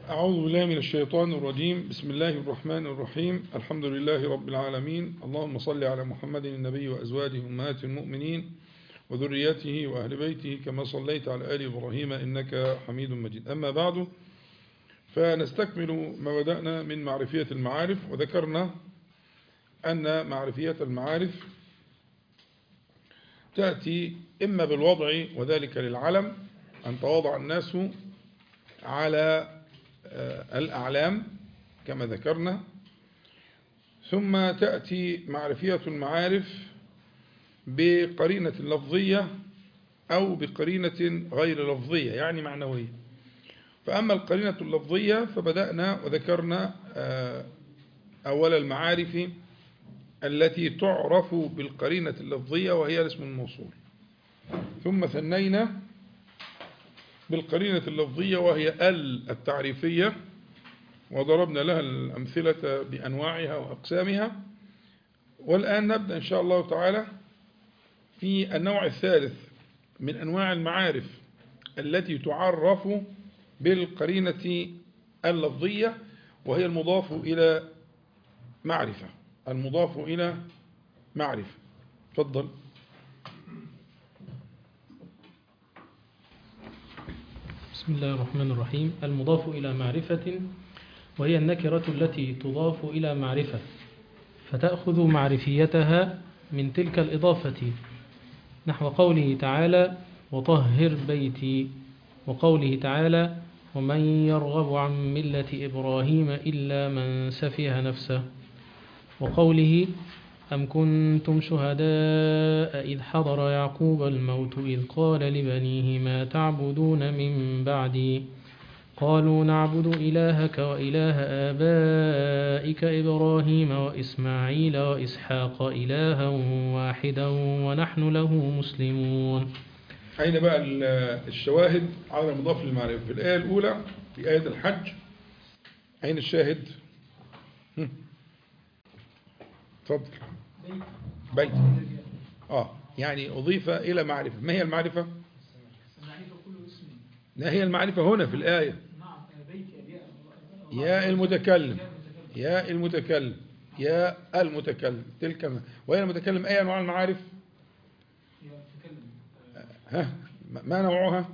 أعوذ بالله من الشيطان الرجيم بسم الله الرحمن الرحيم الحمد لله رب العالمين اللهم صل على محمد النبي وأزواجه أمهات المؤمنين وذريته وأهل بيته كما صليت على آل إبراهيم إنك حميد مجيد أما بعد فنستكمل ما بدأنا من معرفية المعارف وذكرنا أن معرفية المعارف تأتي إما بالوضع وذلك للعلم أن تواضع الناس على الأعلام كما ذكرنا ثم تأتي معرفية المعارف بقرينة لفظية أو بقرينة غير لفظية يعني معنوية فأما القرينة اللفظية فبدأنا وذكرنا أول المعارف التي تعرف بالقرينة اللفظية وهي الاسم الموصول ثم ثنينا بالقرينة اللفظية وهي ال التعريفية وضربنا لها الأمثلة بأنواعها وأقسامها والآن نبدأ إن شاء الله تعالى في النوع الثالث من أنواع المعارف التي تعرف بالقرينة اللفظية وهي المضاف إلى معرفة المضاف إلى معرفة تفضل بسم الله الرحمن الرحيم المضاف إلى معرفة وهي النكرة التي تضاف إلى معرفة فتأخذ معرفيتها من تلك الإضافة نحو قوله تعالى وطهر بيتي وقوله تعالى ومن يرغب عن ملة إبراهيم إلا من سفه نفسه وقوله أم كنتم شهداء إذ حضر يعقوب الموت إذ قال لبنيه ما تعبدون من بعدي قالوا نعبد إلهك وإله آبائك إبراهيم وإسماعيل وإسحاق إلها واحدا ونحن له مسلمون أين بقى الشواهد على المضاف للمعرفة في الآية الأولى في آية الحج أين الشاهد تفضل بيت آه يعني أضيف إلى معرفة ما هي المعرفة ما هي المعرفة هنا في الآية يا المتكلم يا المتكلم يا المتكلم تلك ما وهي المتكلم أي أنواع المعارف ها ما نوعها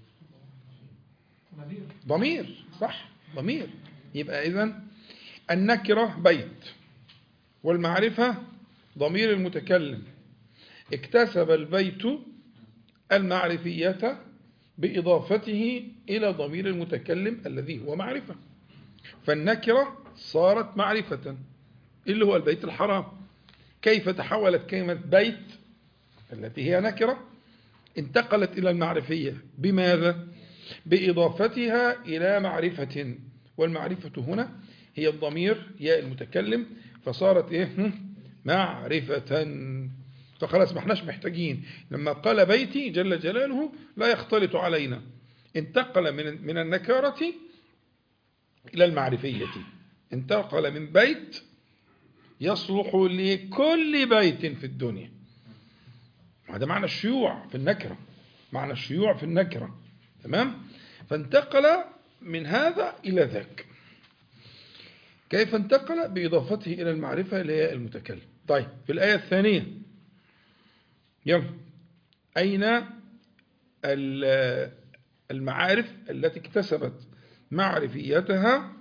ضمير صح ضمير يبقى إذن النكرة بيت والمعرفة ضمير المتكلم اكتسب البيت المعرفية بإضافته إلى ضمير المتكلم الذي هو معرفة فالنكرة صارت معرفة اللي هو البيت الحرام كيف تحولت كلمة بيت التي هي نكرة انتقلت إلى المعرفية بماذا؟ بإضافتها إلى معرفة والمعرفة هنا هي الضمير يا المتكلم فصارت إيه؟ معرفة فخلاص ما احناش محتاجين لما قال بيتي جل جلاله لا يختلط علينا انتقل من من النكارة إلى المعرفية انتقل من بيت يصلح لكل بيت في الدنيا هذا معنى الشيوع في النكرة معنى الشيوع في النكرة تمام فانتقل من هذا إلى ذاك كيف انتقل بإضافته إلى المعرفة اللي هي المتكلم طيب في الآية الثانية يلا أين المعارف التي اكتسبت معرفيتها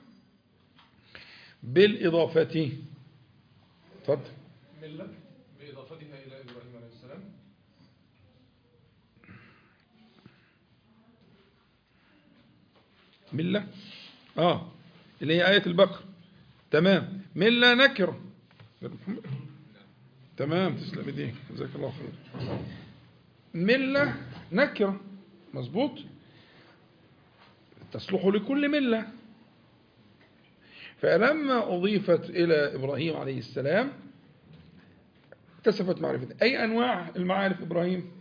بالإضافة تفضل ملة بإضافتها إلى إبراهيم عليه السلام ملة آه اللي هي آية البقر تمام ملة نكرة تمام تسلم ايديك جزاك الله خير ملة نكرة مظبوط تصلح لكل ملة فلما أضيفت إلى إبراهيم عليه السلام اكتسبت معرفة أي أنواع المعارف إبراهيم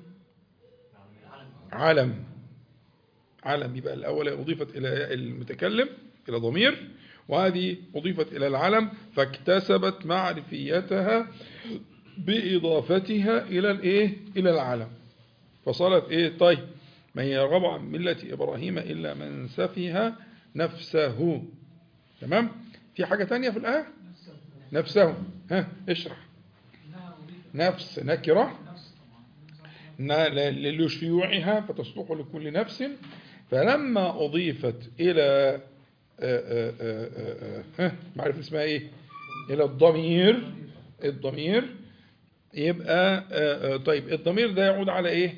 علم علم يبقى الأول أضيفت إلى المتكلم إلى ضمير وهذه أضيفت إلى العلم فاكتسبت معرفيتها بإضافتها إلى الإيه إلى العلم فصارت إيه طيب من يرغب عن ملة إبراهيم إلا من سفه نفسه تمام في حاجة تانية في الآية نفسه ها اشرح نفس نكرة ن- ل- لشيوعها فتصلح لكل نفس فلما أضيفت إلى آه، آه، آه، آه، ها معرفة اسمها إيه إلى الضمير الضمير يبقى آه، آه، طيب الضمير ده يعود على إيه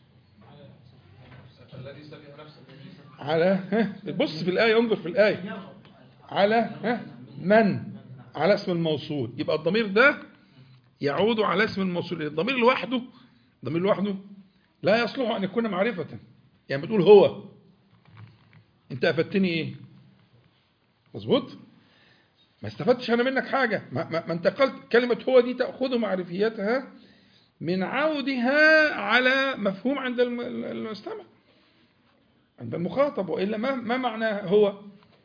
الذي سبح نفسه على ها بص في الآية انظر في الآية على ها من على اسم الموصول يبقى الضمير ده يعود على اسم الموصول الضمير لوحده الضمير لوحده لا يصلح أن يكون معرفة يعني بتقول هو انت أفدتني ايه مظبوط ما استفدتش انا منك حاجة ما, ما, ما انتقلت كلمة هو دي تأخذ معرفيتها من عودها على مفهوم عند الم- المستمع عند المخاطب وإلا ما, ما معنى هو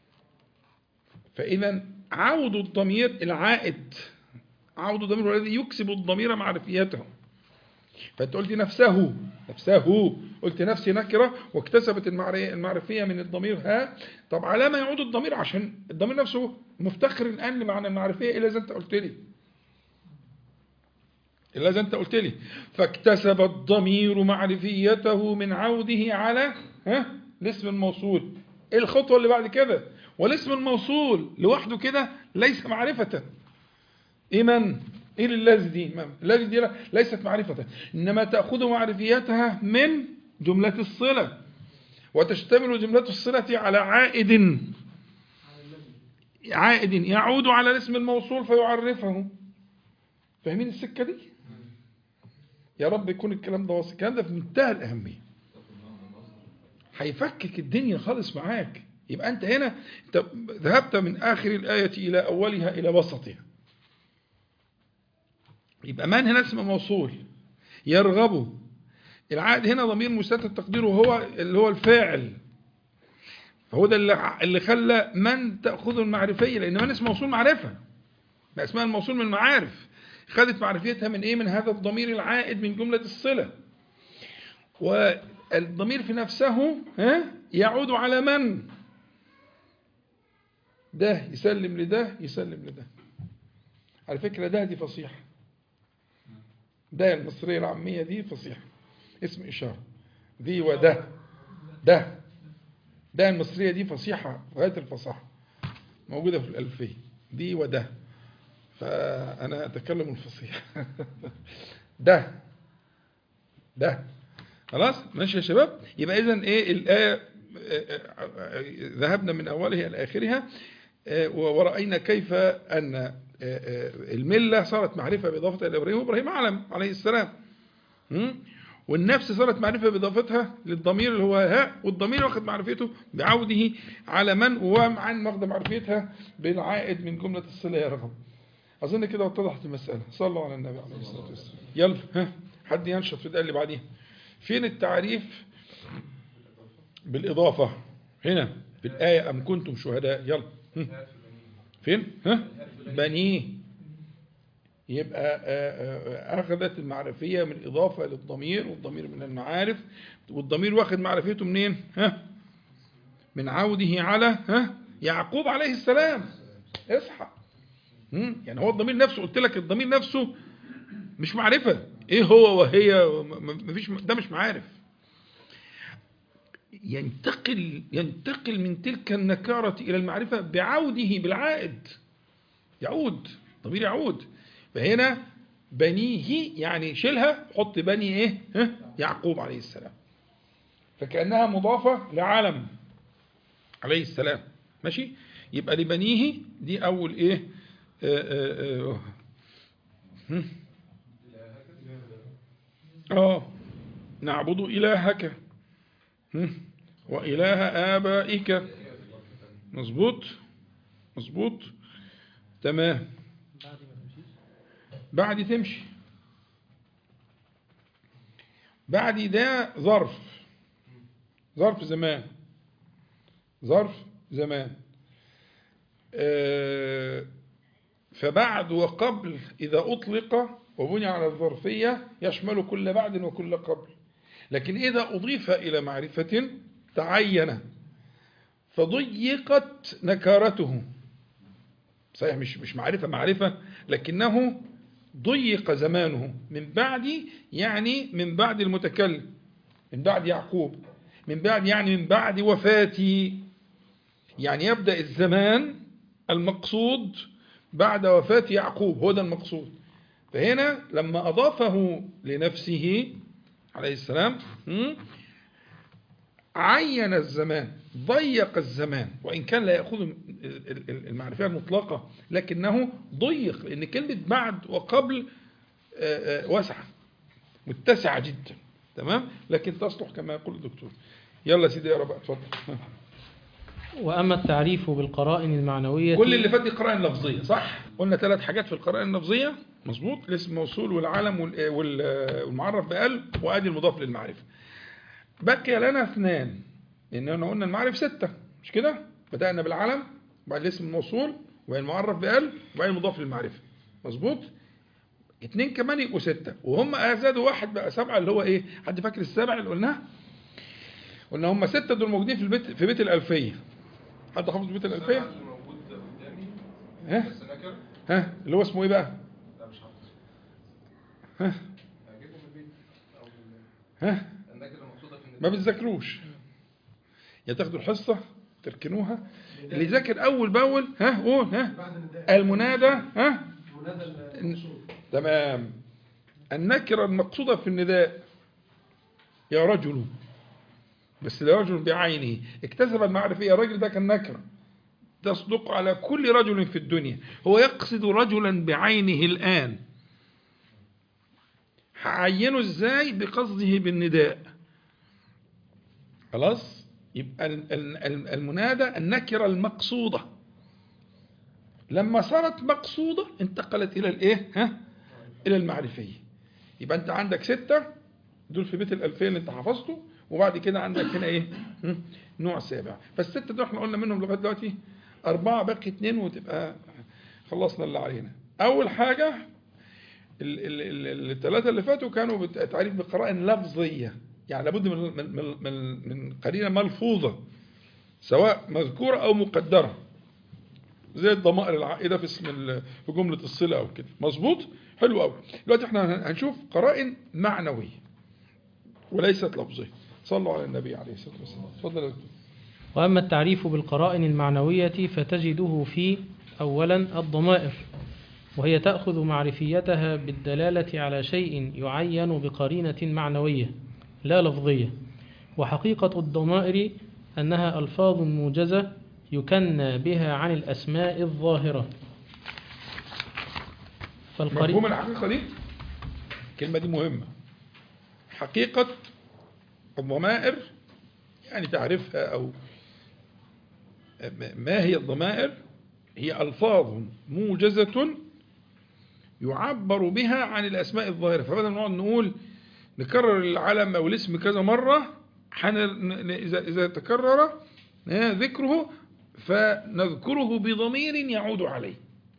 فإذا عود الضمير العائد عود الضمير الذي يكسب الضمير معرفيته فأنت قلت نفسه نفسه قلت نفسي نكرة واكتسبت المعري- المعرفية من الضمير ها طب على ما يعود الضمير عشان الضمير نفسه مفتخر الآن لمعنى المعرفية إلا إذا أنت قلت لي إلا إذا أنت قلت لي فاكتسب الضمير معرفيته من عوده على ها الاسم الموصول إيه الخطوة اللي بعد كده والاسم الموصول لوحده كده ليس معرفة إيه من إيه الذي دي ما- الذي دي لا- ليست معرفة إنما تأخذ معرفيتها من جملة الصلة وتشتمل جملة الصلة على عائد عائد يعود على الاسم الموصول فيعرفه فاهمين السكة دي يا رب يكون الكلام ده واصل الكلام ده في منتهى الأهمية هيفكك الدنيا خالص معاك يبقى أنت هنا أنت ذهبت من آخر الآية إلى أولها إلى وسطها يبقى من هنا اسم موصول يرغب العائد هنا ضمير مستتر تقديره هو اللي هو الفاعل فهو ده اللي اللي خلى من تأخذ المعرفية لأن من اسم موصول معرفة ما اسمها الموصول من المعارف خدت معرفيتها من ايه من هذا الضمير العائد من جملة الصلة والضمير في نفسه ها يعود على من ده يسلم لده يسلم لده على فكرة ده دي فصيحة ده المصرية العامية دي فصيحة اسم إشارة دي وده ده ده المصرية دي فصيحة غاية الفصاحة موجودة في الألفية دي وده فأنا أتكلم الفصيح ده ده خلاص ماشي يا شباب يبقى إذن إيه الآية آه، آه، آه، ذهبنا من أولها إلى آخرها آه، ورأينا كيف أن آه، آه، الملة صارت معرفة بإضافة إلى إبراهيم وإبراهيم علم عليه السلام م? والنفس صارت معرفة بإضافتها للضمير اللي هو هاء والضمير واخد معرفته بعوده على من وعن واخد معرفتها بالعائد من جملة الصلة يا رغم أظن كده اتضحت المسألة صلوا على النبي عليه الصلاة والسلام يلا ها حد ينشط في الآية اللي بعديها فين التعريف بالإضافة هنا في الآية أم كنتم شهداء يلا هم. فين ها بنيه يبقى آه، آه، أخذت المعرفية من إضافة للضمير والضمير من المعارف والضمير واخد معرفيته منين ها من عوده على ها يعقوب عليه السلام اصحى مم. يعني هو الضمير نفسه قلت لك الضمير نفسه مش معرفة ايه هو وهي م- م- مفيش ده مش معارف ينتقل ينتقل من تلك النكارة إلى المعرفة بعوده بالعائد يعود ضمير يعود فهنا بنيه يعني شيلها حط بني ايه ها؟ يعقوب عليه السلام فكأنها مضافة لعالم عليه السلام ماشي يبقى لبنيه دي أول إيه آه آه آه هم؟ آه نعبد إلهك هم؟ وإله آبائك مظبوط مظبوط تمام بعد ما تمشيش بعد تمشي بعد ده ظرف ظرف زمان ظرف زمان آه، فبعد وقبل إذا أطلق وبني على الظرفية يشمل كل بعد وكل قبل لكن إذا أضيف إلى معرفة تعين فضيقت نكارته صحيح مش مش معرفة معرفة لكنه ضيق زمانه من بعد يعني من بعد المتكلم من بعد يعقوب من بعد يعني من بعد وفاتي يعني يبدأ الزمان المقصود بعد وفاة يعقوب هو ده المقصود فهنا لما أضافه لنفسه عليه السلام م? عين الزمان ضيق الزمان وإن كان لا يأخذ المعرفة المطلقة لكنه ضيق لأن كلمة بعد وقبل آه، آه، واسعة متسعة جدا تمام لكن تصلح كما يقول الدكتور يلا يا سيدي يا رب اتفضل وأما التعريف بالقرائن المعنوية كل اللي فات دي قرائن لفظيه صح قلنا ثلاث حاجات في القرائن اللفظيه مظبوط الاسم الموصول والعلم وال- وال- والمعرف بقل وادي المضاف للمعرفه بقي لنا اثنان لان قلنا المعرف سته مش كده بدانا بالعلم وبعد الاسم الموصول وبعدين المعرف بقل وبعدين المضاف للمعرفه مظبوط اتنين كمان يبقوا ستة وهم زادوا واحد بقى سبعة اللي هو ايه حد فاكر السبع اللي قلناه قلنا هم ستة دول موجودين في البيت في بيت الألفية حد حافظ بيت السبعة الألفية اللي موجود قدامي ها بس نكر ها اللي هو اسمه ايه بقى لا مش حافظ ها هجيبه من البيت او من ها النكر المقصودة في ما النداء. بتذاكروش يا تاخدوا الحصة تركنوها اللي ذاكر أول بأول ها قول ها بعد النداء المنادى ها منادى المقصود تمام النكرة المقصودة في النداء يا رجل بس ده رجل بعينه اكتسب المعرفية الرجل ده كان نكرة تصدق على كل رجل في الدنيا هو يقصد رجلا بعينه الآن هعينه ازاي بقصده بالنداء خلاص يبقى ال- ال- ال- المنادى النكرة المقصودة لما صارت مقصودة انتقلت إلى الإيه؟ ها؟ إلى المعرفية يبقى أنت عندك ستة دول في بيت الألفية اللي أنت حفظته وبعد كده عندك هنا إيه؟ هم؟ نوع سابع فالستة دول احنا قلنا منهم لغاية دلوقتي أربعة باقي اتنين وتبقى خلصنا اللي علينا أول حاجة ال- ال- ال- الثلاثة اللي فاتوا كانوا بالتعريف بقرائن لفظية يعني لابد من من من, من, من قرينة ملفوظة سواء مذكورة أو مقدرة زي الضمائر العائدة في اسم ال- في جملة الصلة أو كده مظبوط حلو قوي دلوقتي احنا هنشوف قرائن معنوية وليست لفظية صلوا على النبي عليه الصلاة والسلام اتفضل يا دكتور. وأما التعريف بالقرائن المعنوية فتجده في أولا الضمائر وهي تأخذ معرفيتها بالدلالة على شيء يعين بقرينة معنوية لا لفظية وحقيقة الضمائر أنها ألفاظ موجزة يكنى بها عن الأسماء الظاهرة مفهوم الحقيقة دي الكلمة دي مهمة حقيقة الضمائر يعني تعرفها أو ما هي الضمائر هي ألفاظ موجزة يعبر بها عن الأسماء الظاهرة فبدل ما نقعد نقول نكرر العلم أو الاسم كذا مرة حن إذا إذا تكرر آه، ذكره فنذكره بضمير يعود عليه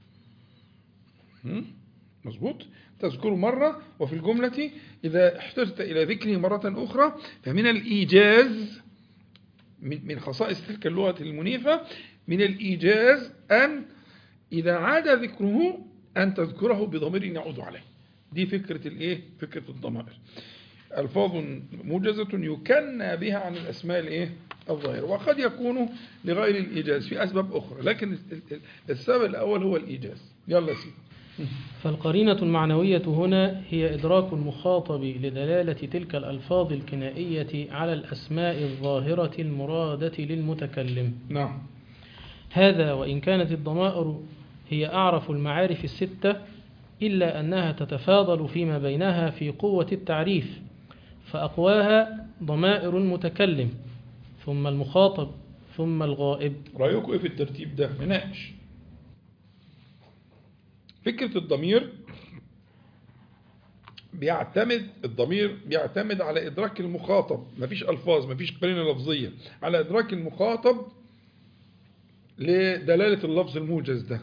هم؟ مظبوط تذكره مرة وفي الجملة إذا احتجت إلى ذكره مرة أخرى فمن الإيجاز من من خصائص تلك اللغة المنيفة من الإيجاز أن إذا عاد ذكره أن تذكره بضمير يعود عليه دي فكرة الإيه؟ فكرة الضمائر ألفاظ موجزة يكنى بها عن الأسماء الإيه؟ الظاهرة وقد يكون لغير الإيجاز في أسباب أخرى لكن السبب الأول هو الإيجاز يلا يا سيدي فالقرينة المعنوية هنا هي إدراك المخاطب لدلالة تلك الألفاظ الكنائية على الأسماء الظاهرة المرادة للمتكلم نعم هذا وإن كانت الضمائر هي أعرف المعارف الستة إلا أنها تتفاضل فيما بينها في قوة التعريف فأقواها ضمائر المتكلم ثم المخاطب ثم الغائب رأيكم إيه في الترتيب ده نناقش فكرة الضمير بيعتمد الضمير بيعتمد على إدراك المخاطب مفيش ألفاظ مفيش قرينة لفظية على إدراك المخاطب لدلالة اللفظ الموجز ده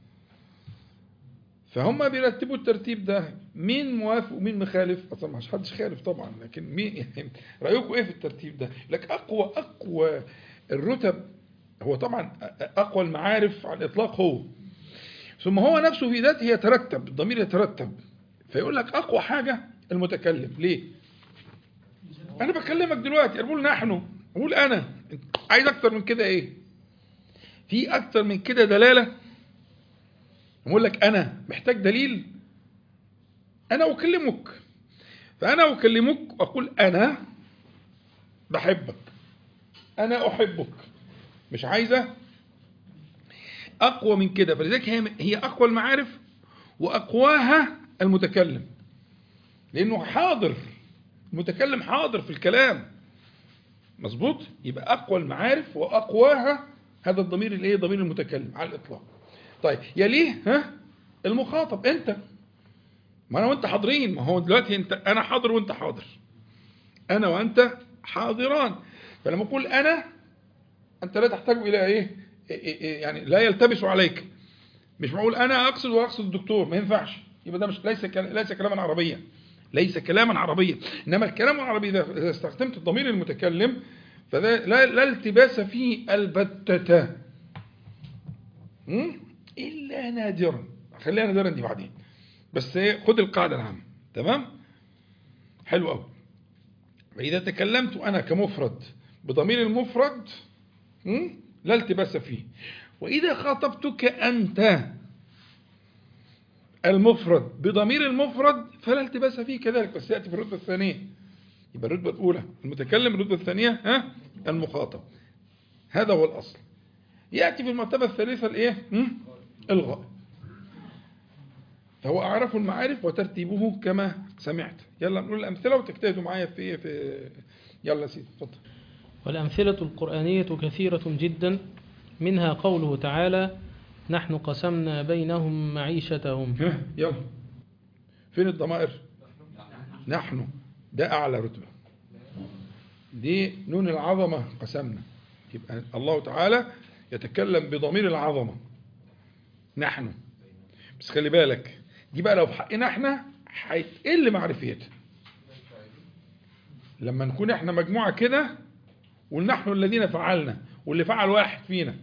فهم بيرتبوا الترتيب ده مين موافق ومين مخالف اصلا مش حدش خالف طبعا لكن مين يعني رايكم ايه في الترتيب ده لك اقوى اقوى الرتب هو طبعا أقوى المعارف على الإطلاق هو ثم هو نفسه في ذاته يترتب الضمير يترتب فيقول لك أقوى حاجة المتكلم ليه أنا بكلمك دلوقتي أنا بقول نحن أقول أنا عايز أكتر من كده إيه في أكتر من كده دلالة بقول لك أنا محتاج دليل أنا أكلمك فأنا أكلمك وأقول أنا بحبك أنا أحبك مش عايزة أقوى من كده فلذلك هي هي أقوى المعارف وأقواها المتكلم لأنه حاضر المتكلم حاضر في الكلام مظبوط يبقى أقوى المعارف وأقواها هذا الضمير الايه ضمير المتكلم على الإطلاق طيب يليه ها المخاطب أنت ما أنا وأنت حاضرين ما هو دلوقتي أنت أنا حاضر وأنت حاضر أنا وأنت حاضران فلما أقول أنا أنت لا تحتاج إلى إيه إيه- إيه- يعني لا يلتبس عليك مش معقول أنا أقصد وأقصد الدكتور ما ينفعش يبقى ده مش ليس كلا- ليس كلاما عربيا ليس كلاما عربيا إنما الكلام العربي ده إذا استخدمت الضمير المتكلم فده لا, لا التباس فيه البتة م? إلا نادرا خليها نادرا دي بعدين بس إيه، خد القاعدة العامة تمام حلو قوي فإذا تكلمت أنا كمفرد بضمير المفرد م? لا التباس فيه وإذا خاطبتك أنت المفرد بضمير المفرد فلا التباس فيه كذلك بس يأتي في الرتبة الثانية يبقى الرتبة الأولى المتكلم الرتبة الثانية ها المخاطب هذا هو الأصل يأتي في المرتبة الثالثة الإيه م? الغائب فهو أعرف المعارف وترتيبه كما سمعت يلا نقول الأمثلة وتجتهدوا معايا في في يلا يا سيدي اتفضل والأمثلة القرآنية كثيرة جدا منها قوله تعالى نحن قسمنا بينهم معيشتهم ها يلا فين الضمائر نحن ده أعلى رتبة دي نون العظمة قسمنا يبقى الله تعالى يتكلم بضمير العظمة نحن بس خلي بالك دي بقى لو في حقنا احنا هيتقل معرفيتها لما نكون احنا مجموعة كده ونحن الذين فعلنا واللي فعل واحد فينا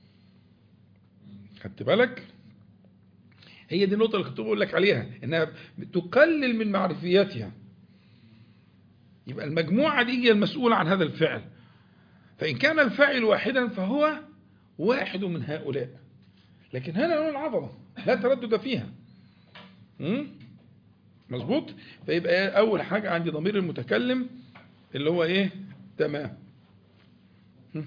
خدت بالك هي دي النقطة اللي كنت بقول لك عليها انها تقلل من معرفيتها يبقى المجموعة دي هي المسؤولة عن هذا الفعل فإن كان الفاعل واحدا فهو واحد من هؤلاء لكن هنا نوع العظمة لا تردد فيها م? مظبوط فيبقى أول حاجة عندي ضمير المتكلم اللي هو إيه تمام م?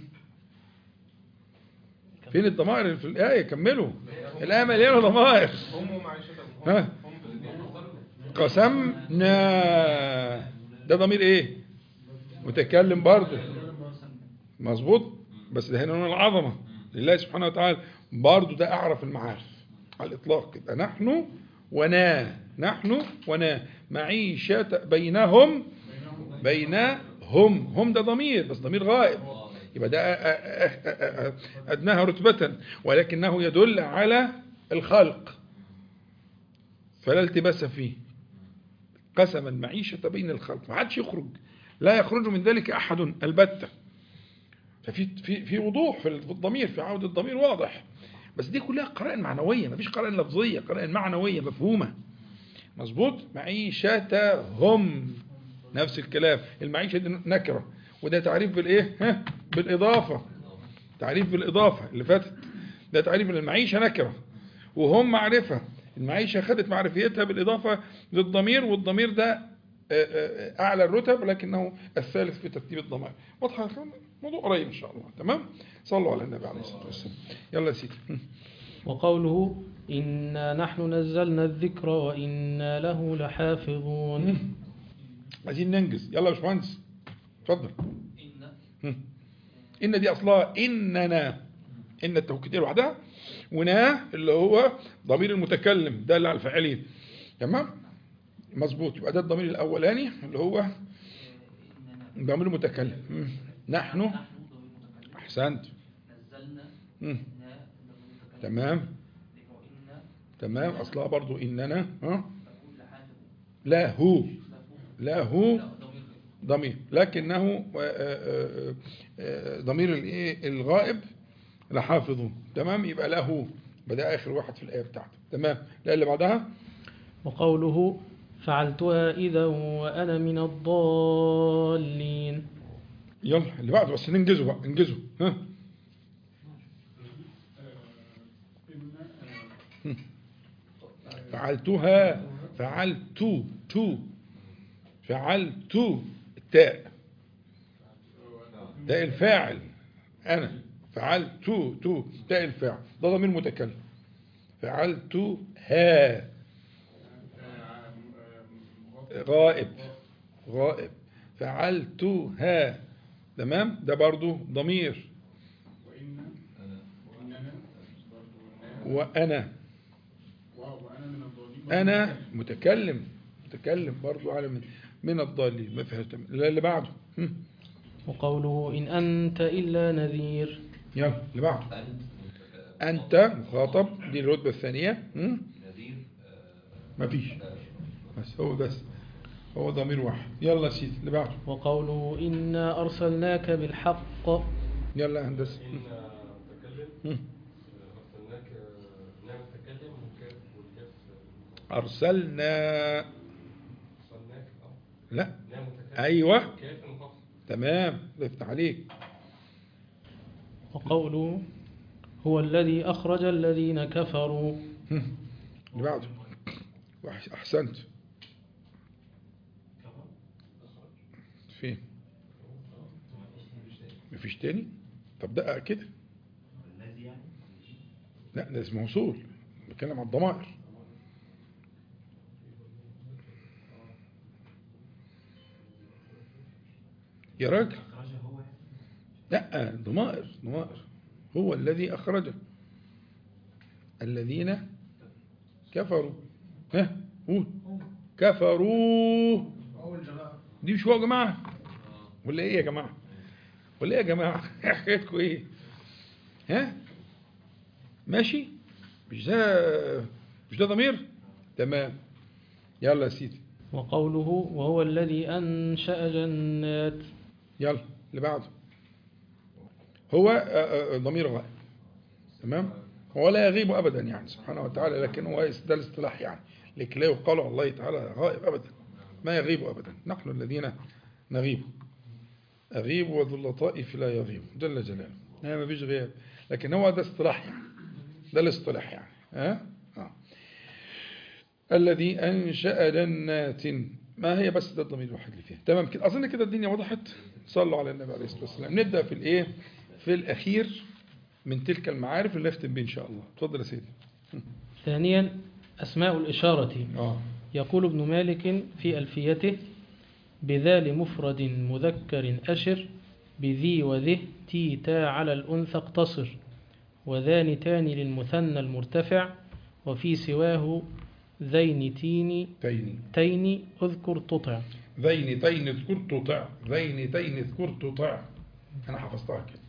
فين الضمائر اللي في الآية كملوا الآية مليانة ضمائر هم ومعيشتهم هم ها هم قسمنا ده ضمير ايه متكلم برضه مظبوط بس ده هنا نوع العظمه لله سبحانه وتعالى برضه ده اعرف المعارف على الاطلاق يبقى نحن ونا نحن ونا معيشة بينهم بينهم هم ده ضمير بس ضمير غائب يبقى ده أ- أ- أ- أ- أدناها رتبة ولكنه يدل على الخلق فلا التباس فيه قسم المعيشة بين الخلق ما عادش يخرج لا يخرج من ذلك أحد البتة ففي في في وضوح في الضمير في عودة الضمير واضح بس دي كلها قرائن معنوية ما فيش قرائن لفظية قرائن معنوية مفهومة مظبوط معيشتهم نفس الكلام المعيشة دي نكرة وده تعريف بالايه ها بالإضافة تعريف بالإضافة اللي فاتت ده تعريف المعيشة نكرة وهم معرفة المعيشة خدت معرفيتها بالإضافة للضمير والضمير ده آه، آه، أعلى الرتب لكنه الثالث في ترتيب الضمائر واضحة يا أخوان؟ موضوع قريب إن شاء الله تمام صلوا على النبي عليه الصلاة والسلام يلا يا سيدي وقوله إنا نحن نزلنا الذكر وإنا له لحافظون عايزين ننجز يلا يا باشمهندس اتفضل مم. إن دي أصلها إننا إن التوكيدية لوحدها ونا اللي هو ضمير المتكلم ده اللي على الفاعلين تمام مظبوط يبقى ده الضمير الأولاني اللي هو ضمير المتكلم مم. نحن أحسنت نزلنا مم. نا ضمير تمام متكلم وإنا تمام أصلها برضو إننا ها نقول لحافظ لا هو لا هو لا ضمير غير. ضمير لكنه آه، آه، آه، ضمير الايه الغائب لحافظون تمام يبقى له بدأ آخر واحد في الآية بتاعته تمام لا اللي بعدها وقوله فعلتها إذا وأنا من الضالين يلا اللي بعده بس ننجزه بقى انجزه ها فعلتها فعلت تو فعلت التاء تاء الفاعل انا فعلت تو تاء الفاعل ده ضمير متكلم فعلت ها غائب غائب فعلتها تمام ده برضو ضمير وأنا أنا متكلم متكلم برضو على من من الضالين ما فيهاش تم- لا اللي بعده هم. وقوله إن أنت إلا نذير يلا اللي بعده أنت أنت مخاطب دي الرتبة الثانية هم. نذير ما فيش بس هو بس هو ضمير واحد يلا يا سيدي اللي بعده وقوله إنا أرسلناك بالحق يلا يا هندسة إن متكلم هم. أرسلناك نعم متكلم والكاف والكاف أرسلنا أرسلناك أه لا نعم متكلم أيوة كاف المخفف تمام الله يفتح عليك وقوله هو الذي أخرج الذين كفروا هم. اللي بعده وأح- أحسنت فين مفيش تاني طب دقق كده لا ده اسمه موصول بتكلم على الضمائر يا راجل لا ضمائر ضمائر هو الذي أخرجه الذين كفروا ها قول كفروا دي مش هو يا جماعة ولا ايه يا جماعة ولا ايه يا جماعة حكايتكم ايه ها ماشي مش ده مش ده ضمير تمام يلا يا سيدي وقوله وهو الذي أنشأ جنات يلا اللي بعده هو آه، آه، ضمير غائب تمام هو لا يغيب ابدا يعني سبحانه وتعالى لكن هو ده الاصطلاح يعني لكن لا يقال على الله تعالى غائب ابدا ما يغيب ابدا نحن الذين نغيب اغيب وذو اللطائف لا يغيب جل جلاله لا ما فيش غياب لكن هو ده اصطلاح يعني ده الاصطلاح يعني ها آه. الذي انشا جنات ما هي بس ده الضمير الوحيد اللي فيها تمام كده اظن كده الدنيا وضحت صلوا على النبي عليه الصلاه والسلام نبدا في الايه في الاخير من تلك المعارف اللي نختم بيه ان شاء الله اتفضل يا سيدي ثانيا أسماء الإشارة اه يقول ابن مالك في ألفيته بذال مفرد مذكر أشر بذي وذه تي تا على الأنثى اقتصر وذان تان للمثنى المرتفع وفي سواه ذين تين تيني تين اذكر تطع ذين تين اذكر تطع ذين تين اذكر تطع انا حفظتها كده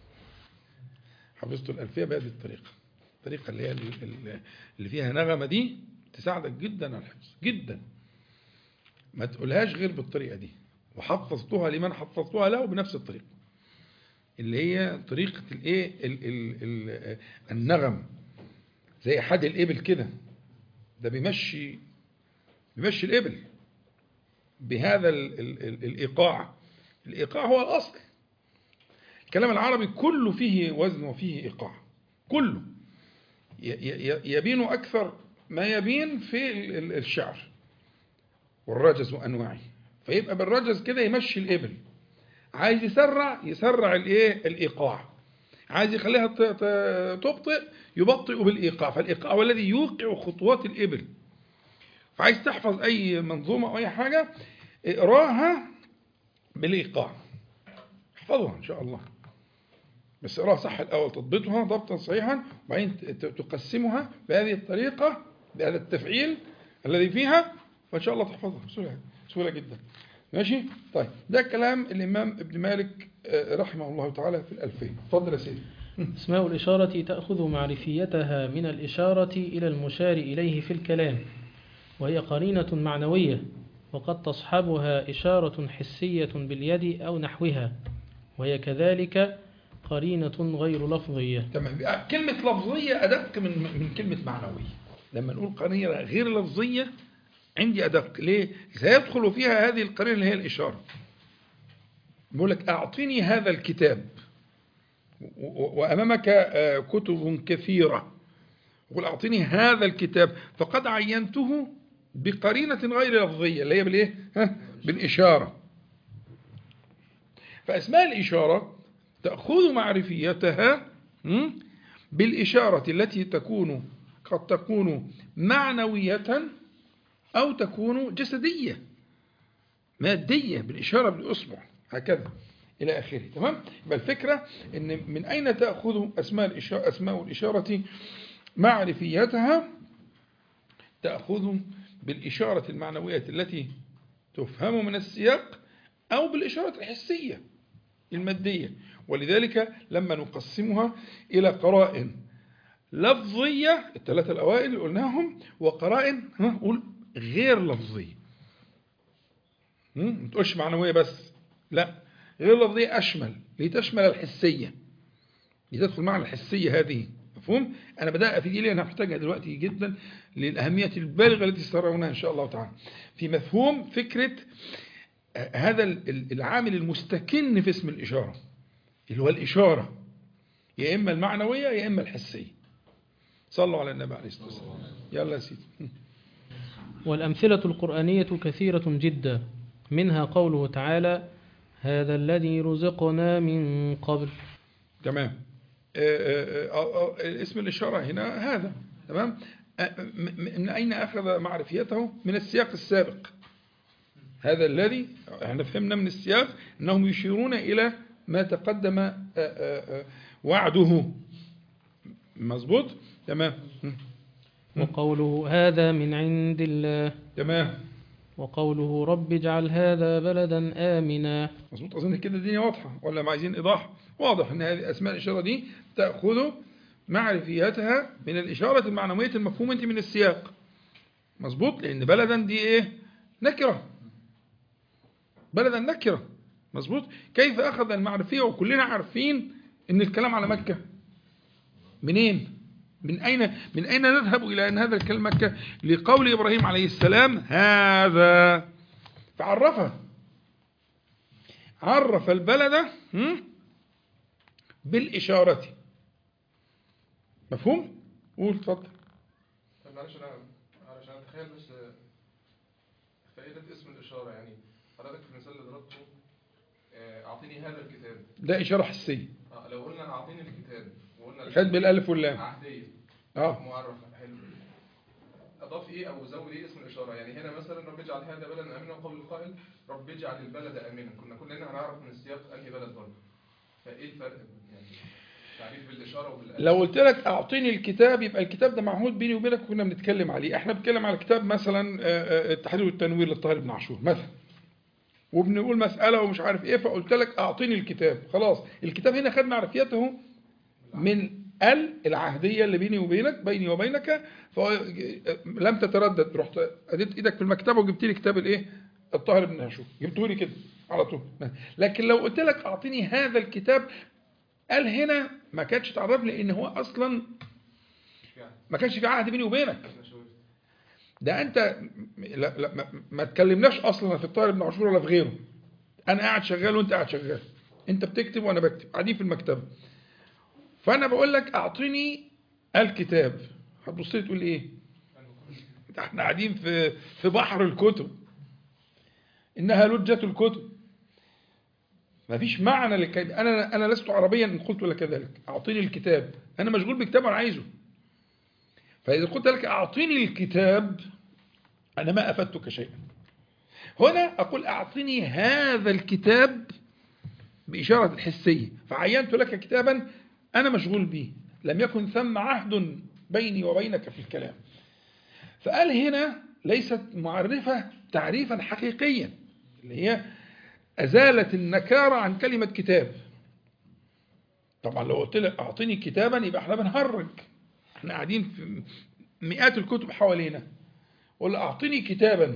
حفظت الالفيه بهذه الطريقه الطريقه اللي هي ال- ال- اللي فيها نغمه دي تساعدك جدا على الحفظ جدا ما تقولهاش غير بالطريقه دي وحفظتها لمن حفظتها له بنفس الطريقه اللي هي طريقه الايه ال- ال- ال- النغم زي حد الابل كده ده بيمشي بيمشي الابل بهذا ال ال ال الإيقاع الإيقاع هو الأصل الكلام العربي كله فيه وزن وفيه إيقاع كله ي- ي- يبين أكثر ما يبين في ال- ال- الشعر والرجز وأنواعه فيبقى بالرجز كده يمشي الإبل عايز يسرع يسرع الإيه الإيقاع عايز يخليها ت- ت- تبطئ يبطئ بالإيقاع فالإيقاع هو الذي يوقع خطوات الإبل فعايز تحفظ أي منظومة أو أي حاجة اقراها بالإيقاع احفظها إن شاء الله بس اقراها صح الأول تضبطها ضبطا صحيحا وبعدين ت- تقسمها بهذه الطريقة بهذا التفعيل الذي فيها فإن شاء الله تحفظها بسهولة سهولة جدا ماشي طيب ده كلام الإمام ابن مالك آه، رحمه الله تعالى في الألفين اتفضل يا سيدي أسماء الإشارة تأخذ معرفيتها من الإشارة إلى المشار إليه في الكلام وهي قرينة معنوية وقد تصحبها إشارة حسية باليد أو نحوها وهي كذلك قرينة غير لفظية تمام يبقى كلمة لفظية أدق من من كلمة معنوية لما نقول قرينة غير لفظية عندي أدق ليه؟ سيدخل فيها هذه القرينة اللي هي الإشارة بيقول لك أعطني هذا الكتاب و- و- وأمامك آه، كتب كثيرة يقول أعطني هذا الكتاب فقد عينته بقرينة غير لفظية اللي هي بالإيه؟ ها؟ بالإشارة فأسماء الإشارة تأخذ معرفيتها م? بالإشارة التي تكون قد تكون معنوية أو تكون جسدية مادية بالإشارة بالأصبع هكذا إلى آخره تمام يبقى الفكرة إن من أين تأخذ أسماء الإشارة, أسماء الإشارة معرفيتها تأخذ بالإشارة المعنوية التي تفهم من السياق أو بالإشارة الحسية المادية ولذلك لما نقسمها إلى قرائن لفظية الثلاثة الأوائل اللي قلناهم وقرائن ها، نقول غير لفظية هم؟ ما تقولش معنوية بس لا غير لفظية أشمل لتشمل الحسية لتدخل معنى الحسية هذه مفهوم؟ أنا بدأ في دي ليه أنا محتاجها دلوقتي جدا للأهمية البالغة التي سترونها إن شاء الله تعالى في مفهوم فكرة آه، هذا ال- ال- العامل المستكن في اسم الإشارة اللي هو الإشارة يا إما المعنوية يا إما الحسية صلوا على النبي عليه الصلاة والسلام يلا يا سيدي والأمثلة القرآنية كثيرة جدا منها قوله تعالى هذا الذي رزقنا من قبل تمام آه، آه، آه، آه، اسم الإشارة هنا هذا تمام آه، م- م- من أين أخذ معرفيته من السياق السابق هذا الذي احنا فهمنا من السياق أنهم يشيرون إلى ما تقدم آه، آه، آه، وعده مظبوط تمام م. وقوله هذا من عند الله تمام وقوله رب اجعل هذا بلدا آمنا مظبوط اظن كده الدنيا واضحه ولا ما عايزين ايضاح واضح ان هذه اسماء الاشاره دي تاخذ معرفيتها من الاشاره المعنويه المفهومه من السياق مظبوط لان بلدا دي ايه نكره بلدا نكره مظبوط كيف اخذ المعرفيه وكلنا عارفين ان الكلام على مكه منين من أين من أين نذهب إلى أن هذا الكلام مكة لقول إبراهيم عليه السلام هذا فعرفها عرف البلد هم؟ بالإشارة مفهوم؟ قول اتفضل طب معلش انا علشان اتخيل بس فائدة اسم الإشارة يعني حضرتك في المثال اللي ضربته آه، أعطيني هذا الكتاب ده إشارة حسية آه، لو قلنا أعطيني الكتاب وقلنا خد بالألف واللام عهدية اه معرفة حلو أضاف إيه أو زود إيه اسم الإشارة يعني هنا مثلا رب اجعل هذا بلدا آمنا وقول القائل رب اجعل البلد آمنا كنا كلنا هنعرف من السياق أنهي بلد برضه فإيه الفرق يعني تعريف بالإشارة وبالألف لو قلت لك أعطيني الكتاب يبقى الكتاب ده معهود بيني وبينك كنا بنتكلم عليه احنا بنتكلم على كتاب مثلا آه، آه، التحرير والتنوير للطاهر بن عاشور مثلا وبنقول مسألة ومش عارف ايه فقلت لك أعطيني الكتاب خلاص الكتاب هنا خد معرفيته من ال العهدية اللي بيني وبينك بيني وبينك فلم تتردد رحت اديت ايدك في المكتبة وجبت لي كتاب الايه الطاهر بن عاشور جبته لي كده على طول لكن لو قلت لك اعطيني هذا الكتاب قال هنا ما كانتش تعرفني لان هو اصلا يعني ما كانش في عهد بيني وبينك أنا شاورت. ده انت لا لا ما, ما تكلمناش اصلا في الطاهر بن عاشور ولا في غيره انا قاعد شغال وانت قاعد شغال انت بتكتب وانا بكتب قاعدين في المكتبه فانا بقول لك اعطني الكتاب هتبص لي تقول ايه ده احنا قاعدين في في بحر الكتب انها لجة الكتب ما فيش معنى للكلمة انا انا لست عربيا ان قلت لك ذلك اعطيني الكتاب انا مشغول بكتاب وانا عايزه فاذا قلت لك اعطيني الكتاب انا ما افدتك شيئا هنا اقول اعطني هذا الكتاب باشاره الحسيه فعينت لك كتابا انا مشغول به لم يكن ثم عهد بيني وبينك في الكلام فقال هنا ليست معرفة تعريفا حقيقيا اللي هي أزالت النكارة عن كلمة كتاب طبعا لو قلت لك أعطيني كتابا يبقى احنا بنهرج احنا قاعدين في مئات الكتب حوالينا قول أعطيني كتابا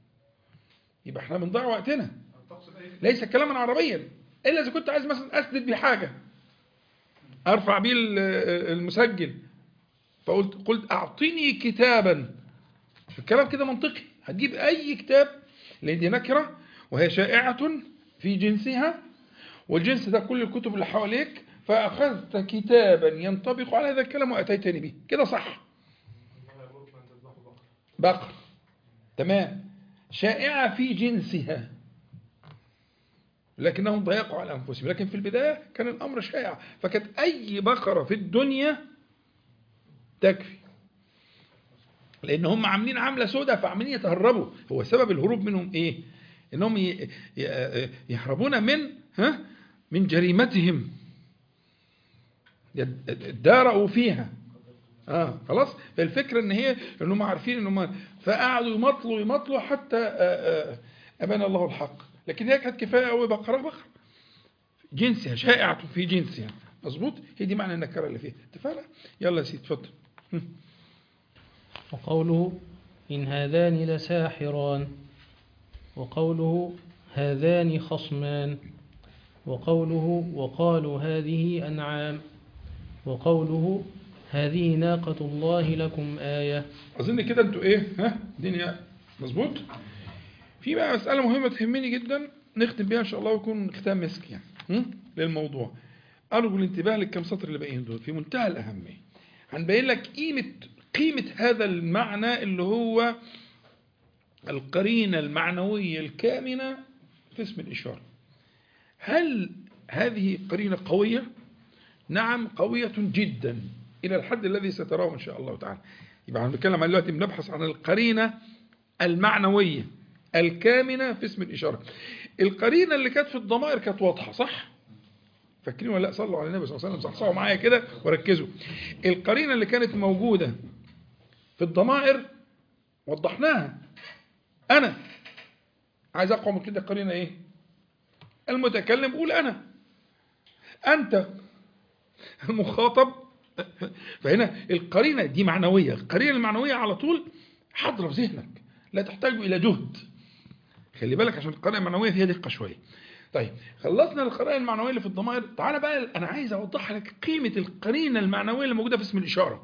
يبقى احنا بنضيع وقتنا تقصد أي ليس كلاما عربيا إلا إذا كنت عايز مثلا أسند بحاجة ارفع بيه ال- المسجل فقلت قلت اعطني كتابا الكلام كده منطقي هتجيب اي كتاب لان دي نكره وهي شائعه في جنسها والجنس ده كل الكتب اللي حواليك فاخذت كتابا ينطبق على هذا الكلام واتيتني به كده صح الله يأمركم أن تذبحوا بقرة بقر تمام شائعة في جنسها لكنهم ضيقوا على أنفسهم لكن في البداية كان الأمر شائع فكانت أي بقرة في الدنيا تكفي لأن هم عاملين عاملة سوداء فعاملين يتهربوا هو سبب الهروب منهم إيه إنهم ي- ي- يهربون من ها من جريمتهم يد- ادارأوا فيها اه خلاص فالفكره ان هي انهم عارفين انهم فقعدوا يمطلوا يمطلوا حتى آه، آه، ابان الله الحق لكن هي كانت كفايه قوي بقره بقره جنسها شائعه في جنسها مظبوط هي دي معنى النكره اللي فيها اتفقنا يلا يا سيدي اتفضل هم. وقوله إن هذان لساحران وقوله هذان خصمان وقوله وقالوا هذه أنعام وقوله هذه ناقة الله لكم آية اظن كده انتوا ايه ها الدنيا مظبوط في بقى مساله مهمه تهمني جدا نختم بيها ان شاء الله ويكون ختام مسك يعني هم؟ للموضوع ارجو الانتباه للكام سطر اللي باقيين دول في منتهى الاهميه هنبين لك قيمه قيمه هذا المعنى اللي هو القرينه المعنويه الكامنه في اسم الاشاره هل هذه قرينه قويه نعم قوية جدا إلى الحد الذي ستراه إن شاء الله تعالى يبقى احنا بنتكلم عن دلوقتي بنبحث عن القرينة المعنوية الكامنة في اسم الإشارة القرينة اللي كانت في الضمائر كانت واضحة صح؟ فاكرين ولا لا صلوا على النبي صلى الله عليه وسلم صحصحوا معايا كده وركزوا القرينة اللي كانت موجودة في الضمائر وضحناها أنا عايز أقوى من كده قرينة إيه؟ المتكلم قول أنا أنت المخاطب فهنا القرينة دي معنوية القرينة المعنوية على طول حاضرة في ذهنك لا تحتاج إلى جهد خلي بالك عشان القرينة المعنوية فيها دقة شوية طيب خلصنا القرينة المعنوية اللي في الضمائر تعالى بقى أنا عايز أوضح لك قيمة القرينة المعنوية اللي موجودة في اسم الإشارة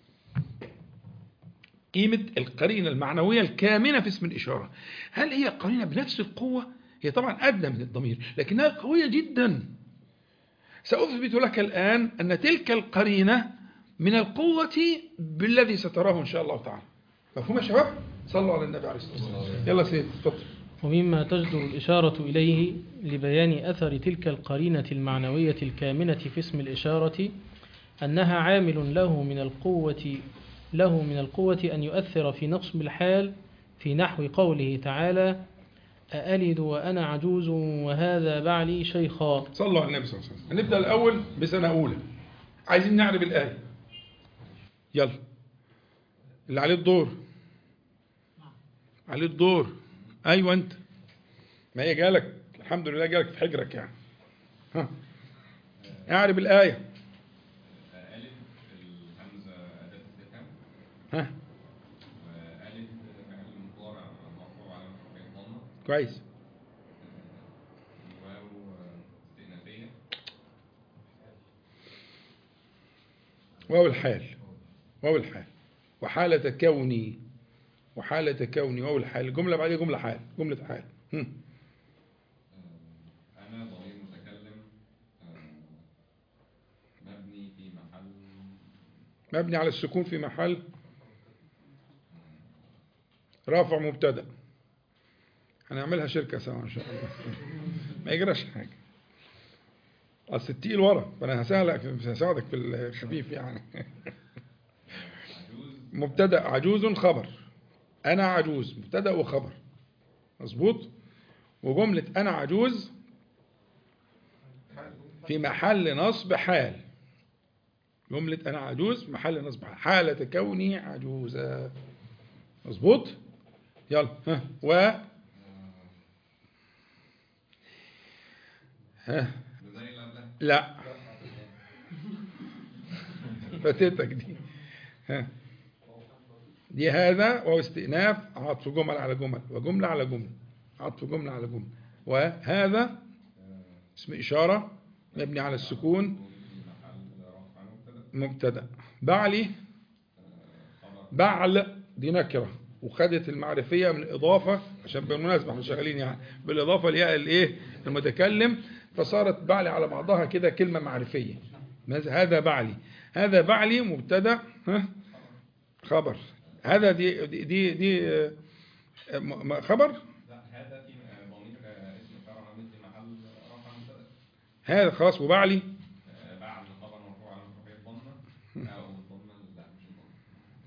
قيمة القرينة المعنوية الكامنة في اسم الإشارة هل هي قرينة بنفس القوة؟ هي طبعا أدنى من الضمير لكنها قوية جدا سأثبت لك الآن أن تلك القرينة من القوة بالذي ستراه إن شاء الله تعالى مفهوم يا شباب؟ صلوا على النبي عليه الصلاة والسلام يلا سيد اتفضل ومما تجدر الإشارة إليه لبيان أثر تلك القرينة المعنوية الكامنة في اسم الإشارة أنها عامل له من القوة له من القوة أن يؤثر في نصب الحال في نحو قوله تعالى أألد وأنا عجوز وهذا بعلي شيخا صلوا على النبي صلى الله عليه وسلم هنبدأ الأول بسنة أولى عايزين نعرف الآية يلا اللي عليه الدور عليه الدور أيوة أنت ما هي جالك الحمد لله جالك في حجرك يعني ها اعرف الآية ألف الهمزة أداة استفهام ها وألف فعل مضارع مرفوع على رفعه الضمة كويس واو استئنافية واو الحال واو الحال وحالة كوني وحالة كوني واو الحال الجملة بعدها جملة حال جملة حال هم. أنا ضمير متكلم آه، مبني في محل مبني على السكون في محل رافع مبتدا هنعملها شركة سوا إن شاء الله ما يجراش حاجة أصل التقيل ورا فأنا هساعدك هساعدك في الخفيف يعني عجوز مبتدا عجوز خبر أنا عجوز مبتدا وخبر مظبوط وجملة أنا عجوز في محل نصب حال جملة أنا عجوز في محل نصب حال حالة كوني عجوزا مظبوط يلا ها و ها زي اللي قبلها لا فاتتك دي ها دي هذا وهو استئناف عطف جمل على جمل وجملة على جملة عطف جملة على جملة وهذا اسم إشارة مبني على السكون في محل مبتدا بعلي بعل دي نكره وخدت المعرفيه من الاضافه عشان بالمناسبه احنا شغالين يعني بالاضافه لياء الايه المتكلم فصارت بعلي على بعضها كده كلمه معرفيه ماذا- هذا بعلي هذا بعلي مبتدا ها خبر هذا دي دي دي, دي آه، م- م- خبر لا هذا في آه، ضمير آه، اسم إشارة عامل في محل رفع مبتدأ هذا خلاص وبعلي آه، بعد خبر مرفوع على مرفوعية ضمة أو ضمة لا مش الضمة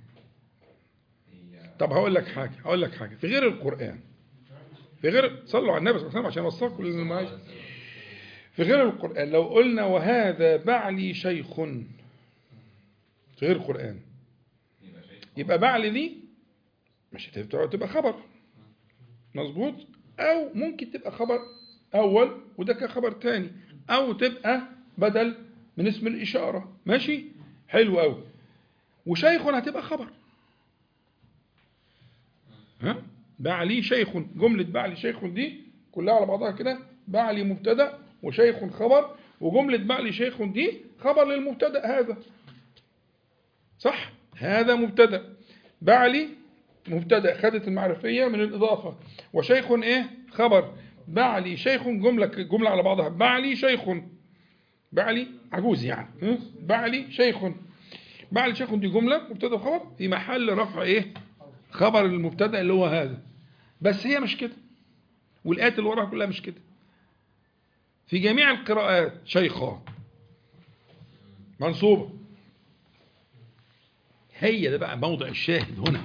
هي طب هقول لك حاجه هقول لك حاجه في غير القران في غير صلوا على النبي صلى الله عليه وسلم عشان اوصلكم للمعايش في غير القران لو قلنا وهذا بعلي شيخ في غير القران يبقى شيء يبقى بعلي دي مش هتبقى تبقى خبر مظبوط او ممكن تبقى خبر اول وده كخبر تاني او تبقى بدل من اسم الاشاره ماشي حلو قوي وشيخ هتبقى خبر ها بعلي شيخ جمله بعلي شيخ دي كلها على بعضها كده بعلي مبتدا وشيخ خبر وجمله بعلي شيخ دي خبر للمبتدا هذا صح هذا مبتدا بعلي مبتدا خدت المعرفيه من الاضافه وشيخ ايه خبر بعلي شيخ جمله جمله على بعضها بعلي شيخ بعلي عجوز يعني ها؟ بعلي شيخ بعلي شيخ دي جمله مبتدا وخبر في محل رفع ايه خبر المبتدا اللي هو هذا بس هي مش كده والايات اللي وراها كلها مش كده في جميع القراءات شيخا منصوبه هي ده بقى موضع الشاهد هنا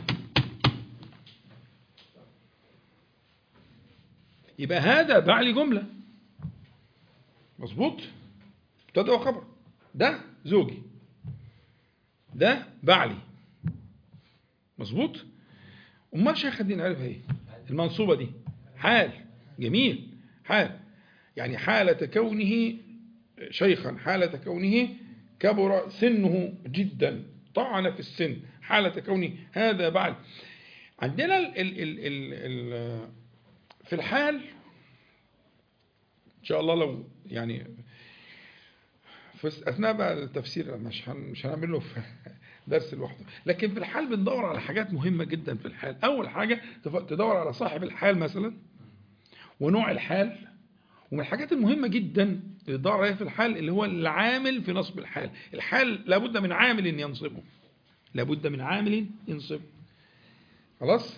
يبقى هذا بعلي جملة مظبوط مبتدا وخبر ده زوجي ده بعلي مظبوط امال شيخ الدين عرفها ايه المنصوبة دي حال جميل حال يعني حالة كونه شيخا حالة كونه كبر سنه جدا طعن في السن حالة كونه هذا بعد عندنا ال ال ال ال ال في الحال إن شاء الله لو يعني في أثناء بقى التفسير مش هن مش هنعمله في درس لوحده لكن في الحال بندور على حاجات مهمة جدا في الحال أول حاجة تف- تدور على صاحب الحال مثلا ونوع الحال ومن الحاجات المهمة جدا اللي تدور عليها في الحال اللي هو العامل في نصب الحال الحال لابد من عامل ينصبه لابد من عامل ينصبه خلاص